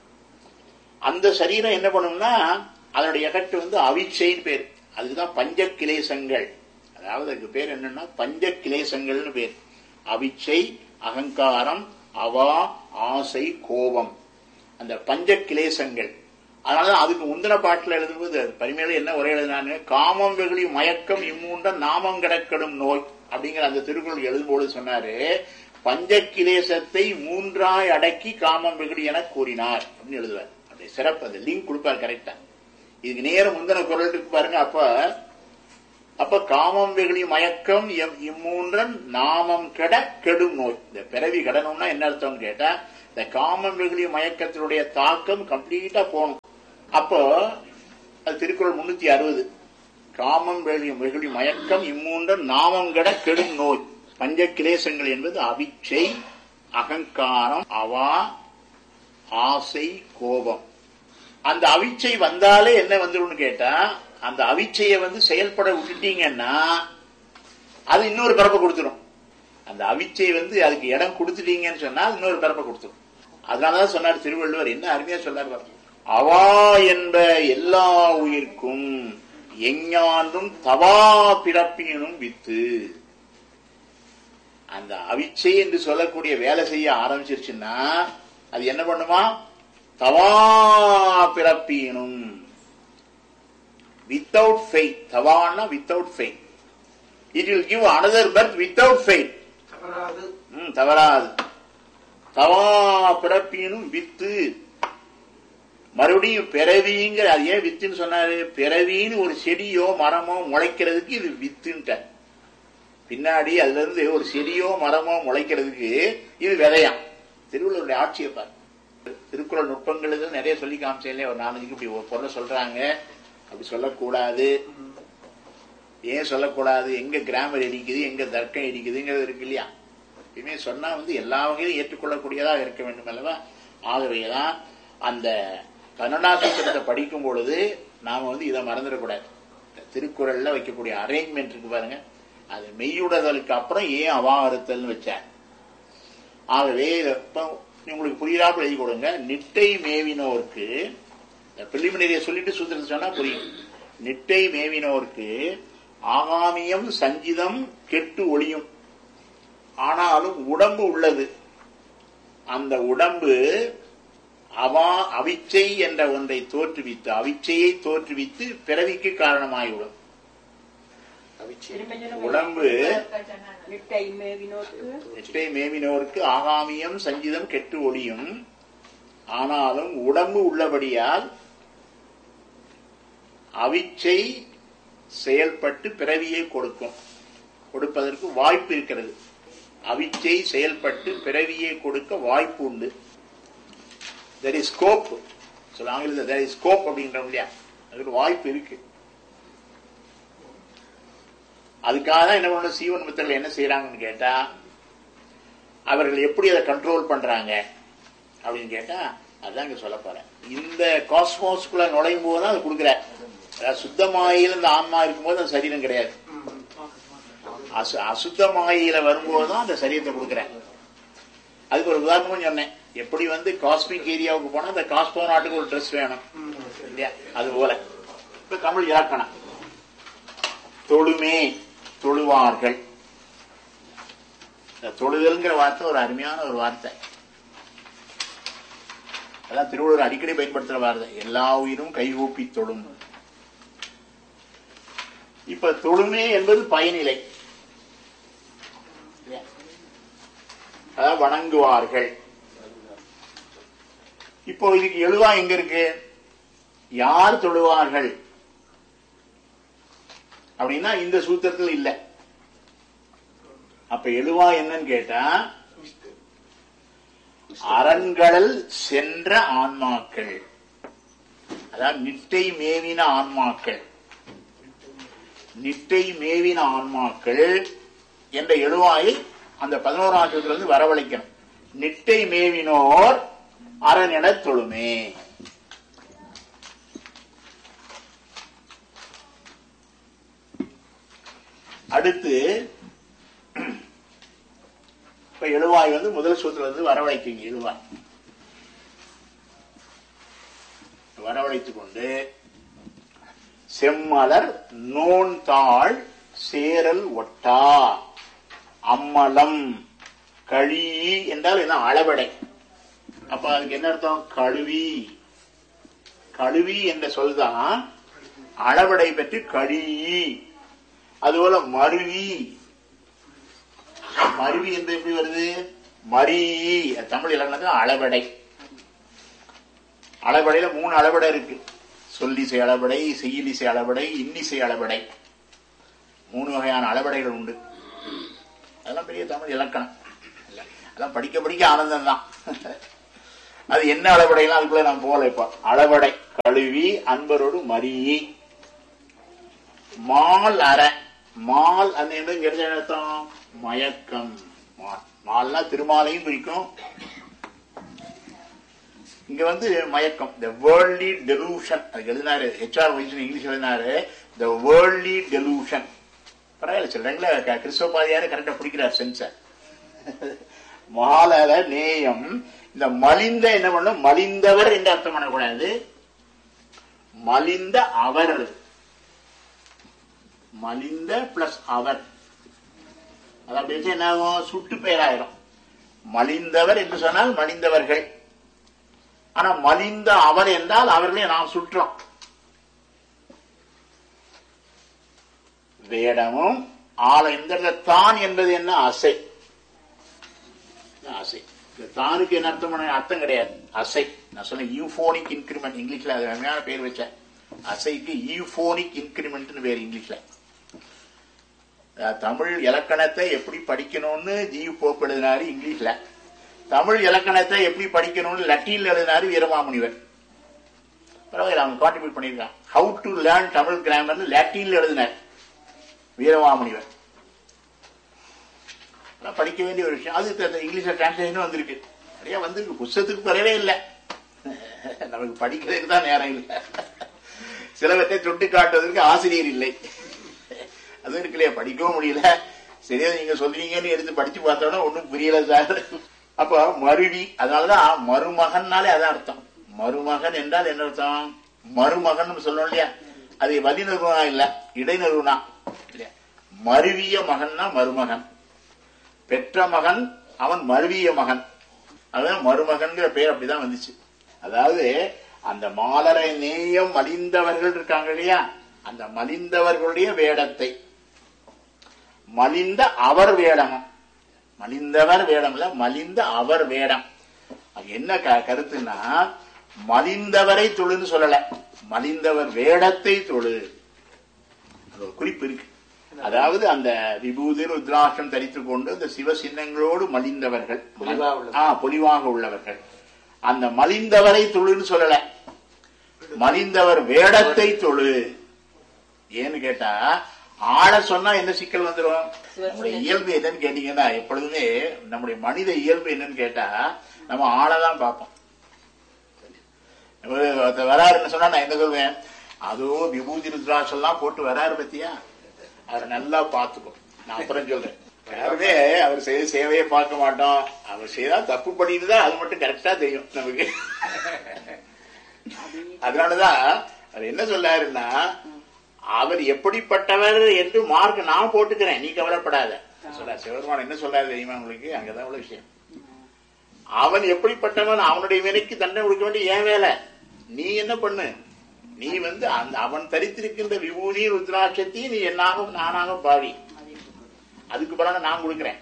அந்த சரீரம் என்ன பண்ணும்னா அதனுடைய எஃபெக்ட் வந்து அவிச்சைன்னு பேர் அதுக்குதான் பஞ்ச கிளேசங்கள் அதாவது அதுக்கு பேர் என்னன்னா பஞ்ச கிளேசங்கள்னு பேர் அவிச்சை அகங்காரம் அவா ஆசை கோபம் அந்த பஞ்ச கிளேசங்கள் அதனால அதுக்கு முந்தின பாட்டுல எழுதும்போது பரிமையில என்ன உரை எழுதினாங்க காமம் வெகுளி மயக்கம் இம்மூண்ட நாமம் கிடக்கடும் நோய் அப்படிங்கிற அந்த திருக்குறள் எழுதும்போது சொன்னாரு பஞ்ச கிளேசத்தை மூன்றாய் அடக்கி காமம் வெகுளி என கூறினார் அப்படின்னு எழுதுவார் அப்படி சிறப்பு அந்த லிங்க் கொடுப்பார் கரெக்டா இதுக்கு நேரம் முந்தின குரலுக்கு பாருங்க அப்ப அப்ப காமம் வெகுளி மயக்கம் எம் இம்மூன்றன் நாமம் கெட கெடும் நோய் இந்த பிறவி கடணும்னா என்ன அர்த்தம்னு கேட்டா இந்த காமம் வெகுளி மயக்கத்தினுடைய தாக்கம் கம்ப்ளீட்டா போகணும் அப்போ அது திருக்குறள் முன்னூத்தி அறுபது காமம் வெகுளி வெகுளி மயக்கம் இம்மூன்றன் நாமம் கெட கெடும் நோய் பஞ்ச கிளேசங்கள் என்பது அவிச்சை அகங்காரம் அவா ஆசை கோபம் அந்த அவிச்சை வந்தாலே என்ன வந்துரும்னு கேட்டா அந்த அவிச்சையை வந்து செயல்பட விட்டுட்டீங்கன்னா அது இன்னொரு பிறப்பை கொடுத்துரும் அந்த அவிச்சை வந்து அதுக்கு இடம் கொடுத்துட்டீங்கன்னு சொன்னா அது இன்னொரு பிறப்பை கொடுத்துரும் அதனாலதான் சொன்னார் திருவள்ளுவர் என்ன அருமையா சொன்னார் பாருங்க. அவா என்ப எல்லா உயிர்க்கும் எஞ்ஞான்றும் தவா பிறப்பினும் வித்து அந்த அவிச்சை என்று சொல்லக்கூடிய வேலை செய்ய ஆரம்பிச்சிருச்சுன்னா அது என்ன பண்ணுமா தவா பிறப்பினும் வித்தவுட் ஃபெய்த் தவான்னா without faith it will give another birth without faith தவறாது ம், தவறாது தவா பிறப்பினும் வித்து மறுபடியும் பிறவிங்கிற அது ஏன் வித்துன்னு சொன்னாரு பிறவின்னு ஒரு செடியோ மரமோ முளைக்கிறதுக்கு இது வித்துன்ட்ட பின்னாடி அதுல இருந்து ஒரு செடியோ மரமோ முளைக்கிறதுக்கு இது விதையாம் திருவள்ளுவருடைய ஆட்சியை பாரு திருக்குறள் நுட்பங்கள் இது நிறைய சொல்லி காமிச்சேன் இல்லையா ஒரு நாலஞ்சுக்கு இப்படி ஒரு பொருளை சொல்றாங்க அப்படி சொல்லக்கூடாது ஏன் சொல்லக்கூடாது எங்க கிராமர் இடிக்குது எங்க தர்க்கம் இடிக்குதுங்கிறது இருக்கு இல்லையா எப்பயுமே சொன்னா வந்து எல்லா வகையிலும் ஏற்றுக்கொள்ளக்கூடியதாக இருக்க வேண்டும் அல்லவா ஆகவேதான் அந்த பன்னெண்டாம் சூத்திரத்தை படிக்கும் பொழுது நாம வந்து இதை மறந்துடக்கூடாது இந்த திருக்குறள்ல வைக்கக்கூடிய அரேஞ்ச்மெண்ட் இருக்கு பாருங்க அது மெய்யுடதலுக்கு அப்புறம் ஏன் அவாறுத்தல்னு வச்சார் ஆகவே இத இப்ப உங்களுக்கு புரியாமல் எழுதி கொடுங்க நிட்டை மேவினோருக்கு பிலிமினரியை சொல்லிட்டு சூத்திரத்தை சொன்னா புரியும் நிட்டை மேவினோருக்கு ஆகாமியம் சஞ்சிதம் கெட்டு ஒளியும் ஆனாலும் உடம்பு உள்ளது அந்த உடம்பு அவா அவிச்சை என்ற ஒன்றை தோற்றுவித்து அவிச்சையை தோற்றுவித்து பிறவிக்கு காரணமாகிவிடும் உடம்பு நிட்டை மேவினோர்க்கு நிஷ்டை மேவினோருக்கு ஆகாமியம் சஞ்சிதம் கெட்டு ஒளியும் ஆனாலும் உடம்பு உள்ளபடியால் அவிச்சை செயல்பட்டு பிறவியை கொடுக்கும் கொடுப்பதற்கு வாய்ப்பு இருக்கிறது அவிச்சை செயல்பட்டு பிறவியை கொடுக்க வாய்ப்பு உண்டு தெர் இஸ் ஸ்கோப் சொல்ல ஆங்கிலத்தில் தெர் இஸ் ஸ்கோப் அப்படின்றோம் இல்லையா அதுக்கு வாய்ப்பு இருக்கு அதுக்காக தான் என்ன பண்ணணும் சீவன் மித்தர்கள் என்ன செய்யறாங்கன்னு கேட்டா அவர்கள் எப்படி அதை கண்ட்ரோல் பண்றாங்க அப்படின்னு கேட்டா அதான் இங்க சொல்ல போறேன் இந்த காஸ்மோஸ்குள்ள நுழையும் போது தான் அது கொடுக்குறார் அதாவது சுத்தமாயில இந்த ஆன்மா இருக்கும்போது அந்த சரீரம் கிடையாது அசு அசுத்தமாயில வரும்போது தான் அந்த சரீரத்தை கொடுக்குறேன் அதுக்கு ஒரு உதாரணமும் சொன்னேன் எப்படி வந்து காஸ்மிக் ஏரியாவுக்கு போனா அந்த காஸ்மோ நாட்டுக்கு ஒரு ட்ரெஸ் வேணும் இல்லையா அது போல இப்ப தமிழ் இலக்கணம் தொழுமே தொழுவார்கள் இந்த தொழுதல்ங்கிற வார்த்தை ஒரு அருமையான ஒரு வார்த்தை அதான் திருவள்ளுவர் அடிக்கடி பயன்படுத்துற வார்த்தை எல்லா உயிரும் கைகூப்பி தொழும் இப்ப தொழுமே என்பது பயனிலை இல்லையா? அதாவது வணங்குவார்கள் இப்போ இதுக்கு எழுவா எங்க இருக்கு யார் தொழுவார்கள் அப்படின்னா இந்த சூத்திரத்தில் இல்ல அப்ப எழுவா என்னன்னு கேட்டா அரண்களல் சென்ற ஆன்மாக்கள் அதாவது நிட்டை மேவின ஆன்மாக்கள் நிட்டை மேவின ஆன்மாக்கள் என்ற எழுவாயை அந்த பதினோராம் இருந்து வரவழைக்கணும் நிட்டை மேவினோர் அரண் எனத் தொழுமே அடுத்து இப்ப எழுவாய் வந்து முதல் சூத்திரம் வந்து வரவழைக்குங்க எழுவாய் வரவழைத்துக் கொண்டு செம்மலர் நோன் தாள் சேரல் ஒட்டா அம்மலம் கழி என்றால் என்ன அளவடை அப்ப அதுக்கு என்ன அர்த்தம் கழுவி கழுவி என்ற சொல்தான் அளவடை பற்றி கழி அதுபோல மருவி மருவி என்று எப்படி வருது மரி தமிழ் இலக்கணத்துல அளவடை அளவடையில மூணு அளவடை இருக்கு சொல்லிசை அளவடை செய்யலிசை அளவடை இன்னிசை அளவடை மூணு வகையான அளவடைகள் உண்டு அதெல்லாம் பெரிய தமிழ் இலக்கணம் இல்ல, அதெல்லாம் படிக்க படிக்க ஆனந்தம் தான் அது என்ன அளவடைலாம் அதுக்குள்ள நான் போகல இப்ப அளவடை கழுவி அன்பரோடு மரியி மால் அற மால் அந்த என்ன அர்த்தம் மயக்கம் மால் மால்னா திருமாலையும் குறிக்கும் இங்க வந்து மயக்கம் த வேர்ல்ட்லி டெலூஷன் அதுக்கு எழுதினாரு ஹெச்ஆர் வைஸ் இங்கிலீஷ் எழுதினாரு த வேர்ல்ட்லி டெலூஷன் பரவாயில்ல சொல்றீங்களா க- கிறிஸ்தவ பாதியாரு கரெக்டா பிடிக்கிறார் சென்ச மாலர நேயம் இந்த மலிந்த என்ன பண்ணும் மலிந்தவர் என்று அர்த்தம் பண்ணக்கூடாது மலிந்த அவர் மலிந்த பிளஸ் அவர் அது அப்படி வச்சு என்ன ஆகும் சுட்டு பெயராயிரும் மலிந்தவர் என்று சொன்னால் மலிந்தவர்கள் ஆனா மலிந்த அவர் என்றால் அவர்களே நாம் சுற்றோம் வேடமும் ஆள இந்த இடத்துல தான் என்பது என்ன அசை அசை இந்த தானுக்கு என்ன அர்த்தம் பண்ண- அர்த்தம் கிடையாது அசை நான் சொன்னேன் யூபோனிக் இன்கிரிமெண்ட் இங்கிலீஷ்ல அது அருமையான பேர் வச்சேன் அசைக்கு யூபோனிக் இன்கிரிமெண்ட்னு பேர் இங்கிலீஷ்ல அஹ் தமிழ் இலக்கணத்தை எப்படி படிக்கணும்னு ஜி போப் எழுதினாரு இங்கிலீஷ்ல தமிழ் இலக்கணத்தை எப்படி படிக்கணும்னு லத்தீன்ல எழுதினாரு வீரமாமுனிவர் பரவாயில்ல அவங்க கான்ட்ரிபியூட் பண்ணியிருக்காங்க ஹவு டு லேர்ன் தமிழ் கிராமர்னு லத்தீன்ல எழுதினார் வீரமாமுனிவர் அதெல்லாம் படிக்க வேண்டிய ஒரு விஷயம் அது த- இங்கிலீஷ்ல டிரான்ஸ்லேஷனும் வந்திருக்கு நிறைய வந்திருக்கு புஸ்தகத்துக்கு குறையவே இல்லை நமக்கு படிக்கிறதுக்கு தான் நேரம் இல்லை சிலவற்றை தொட்டு காட்டுவதற்கு ஆசிரியர் இல்லை அது இருக்கு இல்லையா படிக்கவும் முடியல சரியா நீங்க சொல்றீங்கன்னு எடுத்து படிச்சு பார்த்தோன்னா ஒண்ணும் புரியல சார் அப்ப மருவி அதனாலதான் மருமகன்னாலே அதான் அர்த்தம் மருமகன் என்றால் என்ன அர்த்தம் மருமகன் சொல்லணும் இல்லையா அது வலி நிறுவனா இல்ல இடை நிறுவனா இல்லையா மருவிய மகன்னா மருமகன் பெற்ற மகன் அவன் மருவிய மகன் அதான் மருமகன்கிற பேர் அப்படிதான் வந்துச்சு அதாவது அந்த மாலரை நேயம் மலிந்தவர்கள் இருக்காங்க இல்லையா அந்த மலிந்தவர்களுடைய வேடத்தை மலிந்த அவர் வேடமும் மலிந்தவர் வேடம் இல்ல மலிந்த அவர் வேடம் அது என்ன க- கருத்துன்னா மலிந்தவரை தொழுன்னு சொல்லல மலிந்தவர் வேடத்தை தொழு அது ஒரு குறிப்பு இருக்கு அதாவது அந்த விபூதி ருத்ராட்சம் தரித்துக் கொண்டு அந்த சிவ சின்னங்களோடு மலிந்தவர்கள் பொலிவா உள்ளவர். ஆ பொலிவாக உள்ளவர்கள் அந்த மலிந்தவரை தொழுன்னு சொல்லல மலிந்தவர் வேடத்தை தொழு ஏன்னு கேட்டா ஆள சொன்னா என்ன சிக்கல் வந்துரும் நம்முடைய இயல்பு என்னன்னு கேட்டீங்கன்னா எப்பொழுதுமே நம்முடைய மனித இயல்பு என்னன்னு கேட்டா நம்ம ஆளதான் பார்ப்போம் ஒருத்தர் வராருன்னு சொன்னா நான் என்ன சொல்வேன் அதுவும் விபூதி ருத்ராட்சம் எல்லாம் போட்டு வராரு பத்தியா அவரை நல்லா பார்த்துக்கும் நான் அப்புறம் சொல்றேன் யாருமே அவர் செய்த சேவையை பார்க்க மாட்டோம் அவர் செய்தா தப்பு பண்ணிட்டு தான் அது மட்டும் கரெக்டா தெரியும் நமக்கு அதனாலதான் அவர் என்ன சொல்லாருன்னா அவர் எப்படிப்பட்டவர் என்று மார்க் நான் போட்டுக்கிறேன் நீ கவலைப்படாத சொல்ல சிவருமான் என்ன சொல்லாரு தெரியுமா உங்களுக்கு அங்கதான் உள்ள விஷயம் அவன் எப்படிப்பட்டவன் அவனுடைய வினைக்கு தண்டனை கொடுக்க வேண்டிய ஏன் வேலை நீ என்ன பண்ணு நீ வந்து அந்த அவன் தரித்திருக்கின்ற விபூதி ருத்ராட்சத்தையும் நீ என்னாக நானாக பாவி அதுக்கு பலனை நான் கொடுக்கிறேன்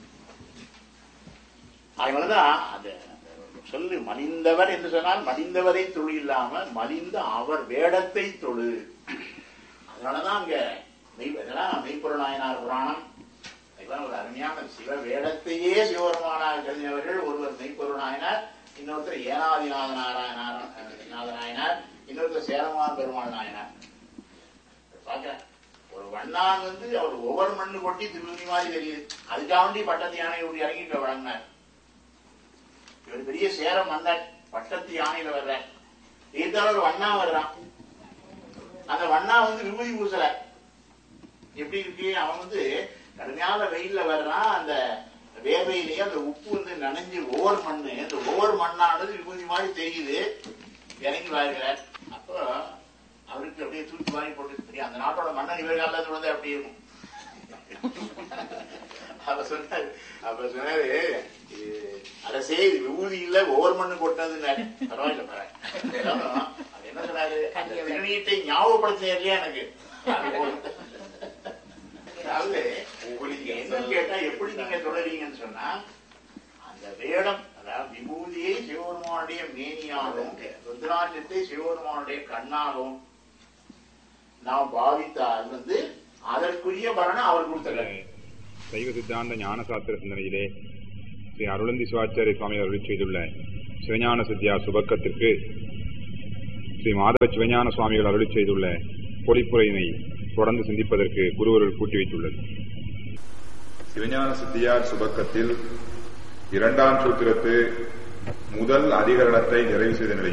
அதனாலதான் அது சொல்லு மலிந்தவர் என்று சொன்னால் மலிந்தவரை தொழு இல்லாம மலிந்த அவர் வேடத்தை தொழு அதனாலதான் அங்க மெய் இதெல்லாம் மெய்ப்பொருள் நாயனார் புராணம் இதெல்லாம் ஒரு அருமையான சிவ வேடத்தையே சிவபெருமானாக கருதினவர்கள் ஒருவர் மெய்ப்பொருள் நாயனார் இன்னொருத்தர் ஏனாதிநாத நாராயணார் நாத நாயனார் இன்னொருத்தர் சேரமான் பெருமாள் நாயனார் பாக்கிறேன் ஒரு வண்ணான் வந்து அவர் ஒவ்வொரு மண்ணு கொட்டி திருமணி மாதிரி தெரியுது அதுக்காக வேண்டி பட்டத்து யானை இப்படி இறங்கி இங்க வழங்கினார் இவர் பெரிய சேர மன்னர் பட்டத்து யானையில வர்ற இருந்தாலும் ஒரு வண்ணா வர்றான் அந்த வண்ணா வந்து விபூதி பூசல எப்படி இருக்கு அவன் வந்து கடுமையான வெயில்ல வர்றான் அந்த வேர்வையிலேயே அந்த உப்பு வந்து நனைஞ்சு ஒவ்வொரு மண்ணு அந்த ஒவ்வொரு மண்ணானது விபூதி மாதிரி தெரியுது இறங்கி வாழ்கிறார் அப்போ அவருக்கு அப்படியே தூக்கி வாங்கி போட்டு தெரியும் அந்த நாட்டோட மன்னன் இவர் காலத்துல வந்து அப்படி இருக்கும் அப்ப சொன்னாரு அப்ப சொன்னாரு இது அரசே இது விபூதி இல்ல ஒவ்வொரு மண்ணு கொட்டதுன்னாரு பரவாயில்ல பரவாயில்ல அது என்ன சொன்னாரு அந்த திருநீட்டை ஞாபகப்படுத்தினார் இல்லையா எனக்கு அது போதும். அதாவது உங்களுக்கு என்னன்னு கேட்டா எப்படி நீங்க தொடரீங்கன்னு சொன்னா அந்த வேடம் அதாவது விபூதியை சிவபெருமானுடைய மேனியாகவும் ருத்ராட்சத்தை சிவபெருமானுடைய கண்ணாகவும் நாம் பாவித்தால் வந்து அதற்குரிய பலனை அவர் கொடுத்துறாரு சைவ சித்தாந்த ஞான சாஸ்திர சிந்தனையிலே ஸ்ரீ அருளந்தி சிவாச்சாரிய சுவாமி அருளி செய்துள்ள சிவஞான சித்தியா சுபக்கத்திற்கு ஸ்ரீ மாதவ சிவஞான சுவாமிகள் அருளி செய்துள்ள பொழிப்புரையினை தொடர்ந்து சிந்திப்பதற்கு குருவர்கள் கூட்டி வைத்துள்ளது சிவஞான சித்தியார் சுபக்கத்தில் இரண்டாம் சூத்திரத்து முதல் அதிகரணத்தை நிறைவு செய்த நிலையில்